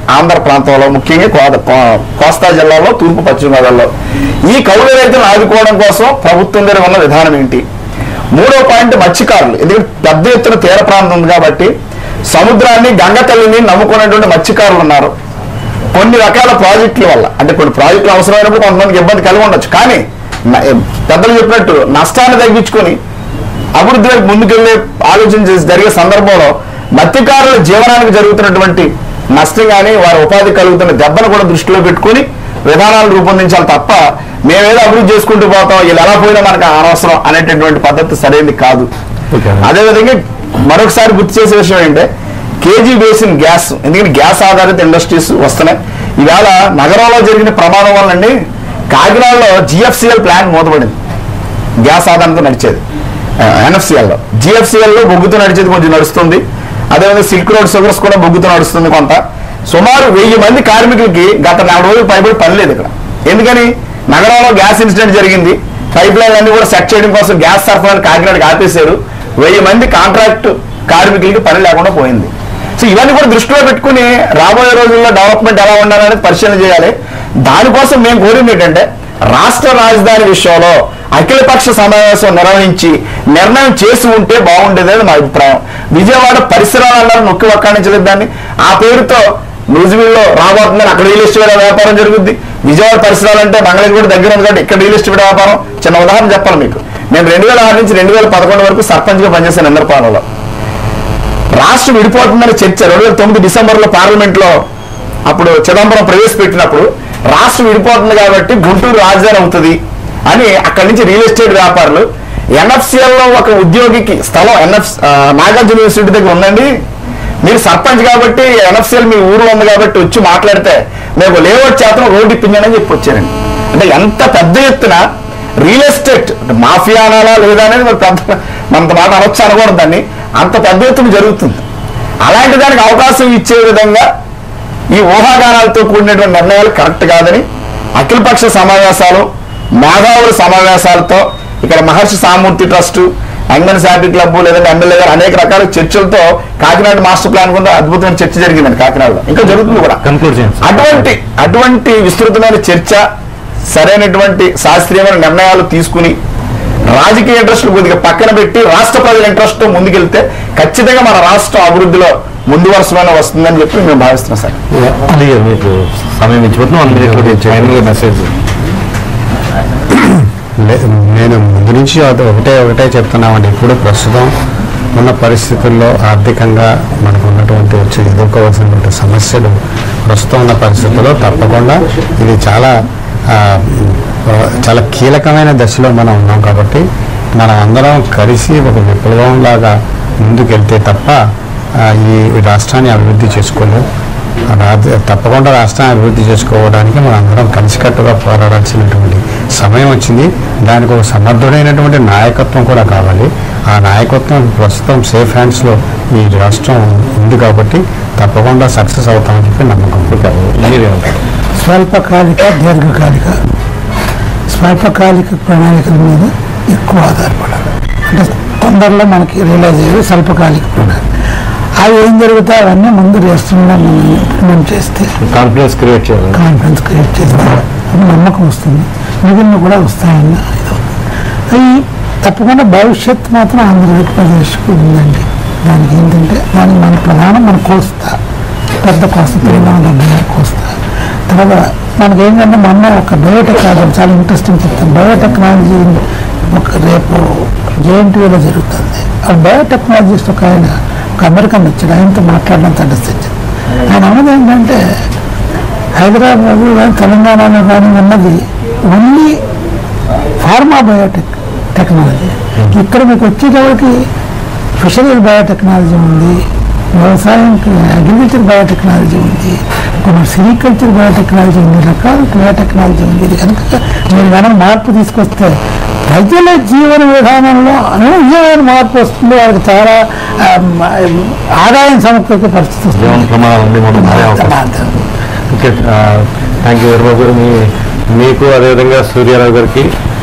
ఆంధ్ర ప్రాంతంలో ముఖ్యంగా కో- కో- కోస్తా జిల్లాలో తూర్పు పశ్చిమ గోదావరిలో ఈ కౌలు రైతులను ఆదుకోవడం కోసం ప్రభుత్వం దగ్గర ఉన్న విధానం ఏంటి మూడో పాయింట్ మత్స్యకారులు ఎందుకంటే పెద్ద ఎత్తున తీర ప్రాంతం ఉంది కాబట్టి సముద్రాన్ని గంగ తల్లిని నమ్ముకున్నటువంటి మత్స్యకారులు ఉన్నారు కొన్ని రకాల ప్రాజెక్టుల వల్ల అంటే కొన్ని ప్రాజెక్టులు అవసరమైనప్పుడు కొంతమందికి ఇబ్బంది కలిగి ఉండొచ్చు కానీ న- పెద్దలు చెప్పినట్టు నష్టాన్ని తగ్గించుకొని అభివృద్ధి వైపు ముందుకెళ్లే ఆలోచన చేసి జరిగే సందర్భంలో మత్స్యకారుల జీవనానికి జరుగుతున్నటువంటి నష్టం కానీ వారి ఉపాధి కలుగుతున్న దెబ్బను కూడా దృష్టిలో పెట్టుకొని విధానాలు రూపొందించాలి తప్ప మేమేదో అభివృద్ధి చేసుకుంటూ పోతాం వీళ్ళు ఎలా పోయినా మనకు అనవసరం అనేటటువంటి పద్ధతి సరైనది కాదు ఓకే. అదేవిధంగా మరొకసారి గుర్తు చేసే విషయం ఏంటంటే కేజీ బేసిన్ గ్యాస్ ఎందుకంటే గ్యాస్ ఆధారిత ఇండస్ట్రీస్ వస్తున్నాయి ఈవేళ నగరంలో జరిగిన ప్రమాదం వల్లండి కాకినాడలో జిఎఫ్సిఎల్ ప్లాంట్ మూతపడింది గ్యాస్ ఆధారంతో నడిచేది ఎన్ఎఫ్సిఎల్లో జిఎఫ్సిఎల్లో బొగ్గుతో నడిచేది కొంచెం నడుస్తుంది అదేవిధంగా సిల్క్ రోడ్ షుగర్స్ కూడా బొగ్గుతో నడుస్తుంది కొంత సుమారు వెయ్యి మంది కార్మికులకి గత నాలుగు రోజులు పైబడి పని లేదు ఇక్కడ ఎందుకని నగరంలో గ్యాస్ ఇన్సిడెంట్ జరిగింది పైప్ లైన్ అన్ని కూడా సెట్ చేయడం కోసం గ్యాస్ సరఫరాని కాకినాడకి ఆపేశారు వెయ్యి మంది కాంట్రాక్ట్ కార్మికులకి పని లేకుండా పోయింది సో ఇవన్నీ కూడా దృష్టిలో పెట్టుకుని రాబోయే రోజుల్లో డెవలప్మెంట్ ఎలా ఉండాలనేది పరిశీలన చేయాలి దానికోసం మేము కోరింది ఏంటంటే రాష్ట్ర రాజధాని విషయంలో అఖిలపక్ష సమావేశం నిర్వహించి నిర్ణయం చేసి ఉంటే బాగుండేది నా అభిప్రాయం విజయవాడ పరిసరాలు అన్నారు నొక్కి వక్కాణించలేదు దాన్ని ఆ పేరుతో నూజివీడులో రాబోతుందని అక్కడ రియల్ ఎస్టేట్ వ్యాపారం జరుగుద్ది విజయవాడ పరిసరాలు అంటే మంగళగిరి కూడా దగ్గర ఉంది కాబట్టి ఇక్కడ రియల్ ఎస్టేట్ వ్యాపారం చిన్న ఉదాహరణ చెప్పాలి మీకు నేను రెండు వేల ఆరు నుంచి రెండు వేల పదకొండు వరకు సర్పంచ్గా పనిచేశాను ఇంద్రపాలెంలో రాష్ట్రం విడిపోతుందని చర్చ రెండు వేల తొమ్మిది డిసెంబర్లో పార్లమెంట్లో అప్పుడు చిదంబరం ప్రవేశపెట్టినప్పుడు రాష్ట్రం విడిపోతుంది కాబట్టి గుంటూరు రాజధాని అవుతుంది అని అక్కడి నుంచి రియల్ ఎస్టేట్ వ్యాపారులు NFCL లో ఒక ఉద్యోగికి స్థలం ఎన్ఎఫ్ నాగార్జున యూనివర్సిటీ దగ్గర ఉందండి మీరు సర్పంచ్ కాబట్టి ఎన్ఎఫ్సిఎల్ మీ ఊరు ఉంది కాబట్టి వచ్చి మాట్లాడితే మేము లేఅవుట్ చేతను రోడ్డు ఇప్పించని చెప్పి వచ్చానండి అంటే ఎంత పెద్ద ఎత్తున రియల్ ఎస్టేట్ అంటే మాఫియా అనాలా లేదా అనేది మరి పెద్ద మనంత మాట అనొచ్చు అనకూడదు దాన్ని అంత పెద్ద ఎత్తున జరుగుతుంది అలాంటి దానికి అవకాశం ఇచ్చే విధంగా ఈ ఊహాగానాలతో కూడినటువంటి నిర్ణయాలు కరెక్ట్ కాదని అఖిలపక్ష సమావేశాలు మేధావుల సమావేశాలతో ఇక్కడ మహర్షి సామూర్తి ట్రస్ట్ అంగన్ శాంతి క్లబ్ లేదంటే ఎమ్మెల్యే గారు అనేక రకాల చర్చలతో కాకినాడ మాస్టర్ ప్లాన్ కూడా అద్భుతమైన చర్చ జరిగిందండి కాకినాడలో ఇంకా జరుగుతుంది కూడా కన్క్లూడ్ చేయండి సార్. అటువంటి అటువంటి విస్తృతమైన చర్చ సరైనటువంటి శాస్త్రీయమైన నిర్ణయాలు తీసుకుని రాజకీయ ఇంట్రెస్ట్ కొద్దిగా పక్కన పెట్టి రాష్ట్ర ప్రజల ఇంట్రెస్ట్ తో ముందుకెళ్తే ఖచ్చితంగా మన రాష్ట్రం అభివృద్ధిలో ముందు వరుసమైన వస్తుందని చెప్పి మేము భావిస్తున్నాం సార్ అలాగే మీకు సమయం ఇచ్చిపోతున్నాం వన్ మినిట్ ఫైనల్ మెసేజ్ లే- నేను ముందు నుంచి అది ఒకటే ఒకటే చెప్తున్నామండి ఇప్పుడు ప్రస్తుతం ఉన్న పరిస్థితుల్లో ఆర్థికంగా మనకు ఉన్నటువంటి వచ్చి ఎదుర్కోవాల్సినటువంటి సమస్యలు ప్రస్తుతం ఉన్న పరిస్థితుల్లో తప్పకుండా ఇది చాలా ఆ, ఆ, చాలా కీలకమైన దశలో మనం ఉన్నాం కాబట్టి మనం అందరం కలిసి ఒక విప్లవం లాగా ముందుకెళ్తే తప్ప ఆ, ఈ రాష్ట్రాన్ని అభివృద్ధి చేసుకోలేం రాజ తప్పకుండా రాష్ట్రాన్ని అభివృద్ధి చేసుకోవడానికి మనం అందరం కలిసికట్టుగా పోరాడాల్సినటువంటి సమయం వచ్చింది దానికి ఒక సమర్థుడైనటువంటి నాయకత్వం కూడా కావాలి ఆ నాయకత్వం ప్రస్తుతం సేఫ్ హ్యాండ్స్లో ఈ రాష్ట్రం ఉంది కాబట్టి తప్పకుండా సక్సెస్ అవుతామని చెప్పి నమ్మకం మీరేమంటారు స్వల్పకాలిక దీర్ఘకాలిక స్వల్పకాలిక ప్రణాళికల మీద ఎక్కువ ఆధారపడాలి అంటే తొందరలో మనకి రియలైజ్ అయ్యేవి స్వల్పకాలిక ప్రణాళిక అవి ఏం జరుగుతాయి అవన్నీ ముందు రాష్ట్రంలో మనం ఇంప్లిమెంట్ చేస్తే కాన్ఫిడెన్స్ క్రియేట్ చేయాలి కాన్ఫిడెన్స్ క్రియేట్ చేస్తే అప్పుడు నమ్మకం వస్తుంది మిగిలిన కూడా వస్తాయన్న ఇది అవుతుంది. అవి తప్పకుండా భవిష్యత్ మాత్రం ఆంధ్రప్రదేశ్కు ఉందండి దానికి ఏంటంటే దానికి మన ప్రధానం మన కోస్తా పెద్ద కోస్తా తెలంగాణ దగ్గర కోస్తా తర్వాత మనకి ఏంటంటే మొన్న ఒక బయోటెక్నాలజీ చాలా ఇంట్రెస్టింగ్ చెప్తాను బయోటెక్నాలజీ ఒక రేపు జేఎన్టీయూలో జరుగుతుంది ఆ బయోటెక్నాలజిస్ట్ ఒక ఆయన ఒక అమెరికన్ వచ్చాడు ఆయనతో మాట్లాడినంత అండర్స్టాండ్ ఆయన అన్నది ఏంటంటే హైదరాబాద్ కానీ తెలంగాణలో కానీ ఉన్నది ఓన్లీ ఫార్మా బయోటెక్ టెక్నాలజీ ఇక్కడ మీకు వచ్చేటప్పటికి ఫిషరీస్ బయోటెక్నాలజీ ఉంది వ్యవసాయం అగ్రికల్చర్ బయోటెక్నాలజీ ఉంది కొన్ని సిరికల్చర్ బయోటెక్నాలజీ ఉంది రకాల బయోటెక్నాలజీ ఉంది ఇది కనుక మీరు కనుక మార్పు తీసుకొస్తే ప్రజల జీవన విధానంలో అనూహ్యమైన మార్పు వస్తుంది వాళ్ళకి చాలా ఆ, ఆదాయం సమకూర్చే పరిస్థితి జీవన వస్తుంది ప్రమాణాలన్నీ మనం మారే అవకాశం ఓకే థ్యాంక్ యూ వెరీ గారు మీ మీకు అదేవిధంగా సూర్యారావు గారికి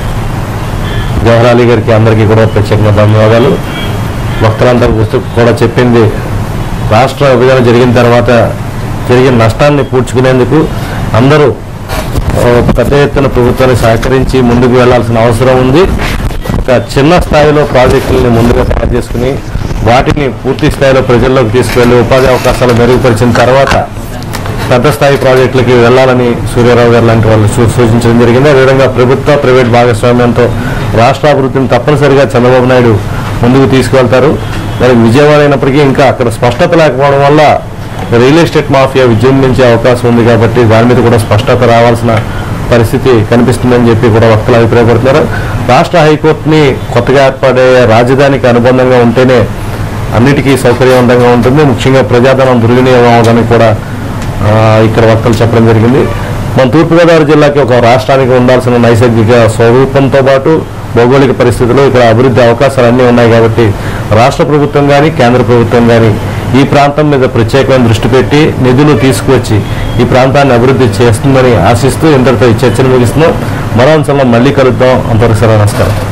జవహర్ అలీ గారికి అందరికీ కూడా ప్రత్యేకంగా ధన్యవాదాలు వక్తలందరూ గుర్తు కూడా చెప్పింది రాష్ట్ర విభజన జరిగిన తర్వాత జరిగిన నష్టాన్ని పూడ్చుకునేందుకు అందరూ ఆ, పెద్ద ఎత్తున ప్రభుత్వాన్ని సహకరించి ముందుకు వెళ్లాల్సిన అవసరం ఉంది ఒక చిన్న స్థాయిలో ప్రాజెక్టులని ముందుగా తయారు చేసుకుని వాటిని పూర్తి స్థాయిలో ప్రజల్లోకి తీసుకువెళ్ళి ఉపాధి అవకాశాలు మెరుగుపరిచిన తర్వాత పెద్ద స్థాయి ప్రాజెక్టులకి వెళ్ళాలని సూర్యారావు గారు లాంటి వాళ్ళు సూ- సూచించడం జరిగింది అదేవిధంగా ప్రభుత్వ ప్రైవేట్ భాగస్వామ్యంతో రాష్ట్ర అభివృద్ధిని తప్పనిసరిగా చంద్రబాబు నాయుడు ముందుకు తీసుకువెళ్తారు మరి విజయవాడ అయినప్పటికీ ఇంకా అక్కడ స్పష్టత లేకపోవడం వల్ల రియల్ ఎస్టేట్ మాఫియా విజృంభించే అవకాశం ఉంది కాబట్టి దాని మీద కూడా స్పష్టత రావాల్సిన పరిస్థితి కనిపిస్తుందని చెప్పి కూడా వక్తలు అభిప్రాయపడుతున్నారు రాష్ట్ర హైకోర్టుని కొత్తగా ఏర్పడే రాజధానికి అనుబంధంగా ఉంటేనే అన్నిటికీ సౌకర్యవంతంగా ఉంటుంది ముఖ్యంగా ప్రజాధనం దుర్వినియోగం అవడానికి కూడా ఆ, ఇక్కడ వక్తలు చెప్పడం జరిగింది మన తూర్పుగోదావరి జిల్లాకి ఒక రాష్ట్రానికి ఉండాల్సిన నైసర్గిక స్వరూపంతో పాటు భౌగోళిక పరిస్థితులు ఇక్కడ అభివృద్ధి అవకాశాలు అన్నీ ఉన్నాయి కాబట్టి రాష్ట్ర ప్రభుత్వం కానీ కేంద్ర ప్రభుత్వం కానీ ఈ ప్రాంతం మీద ప్రత్యేకమైన దృష్టి పెట్టి నిధులు తీసుకువచ్చి ఈ ప్రాంతాన్ని అభివృద్ధి చేస్తుందని ఆశిస్తూ ఇంతటితో ఈ చర్చను ముగిస్తున్నాం మరో అంశంలో మళ్ళీ కలుద్దాం అంతవరకు సెలవు నమస్కారం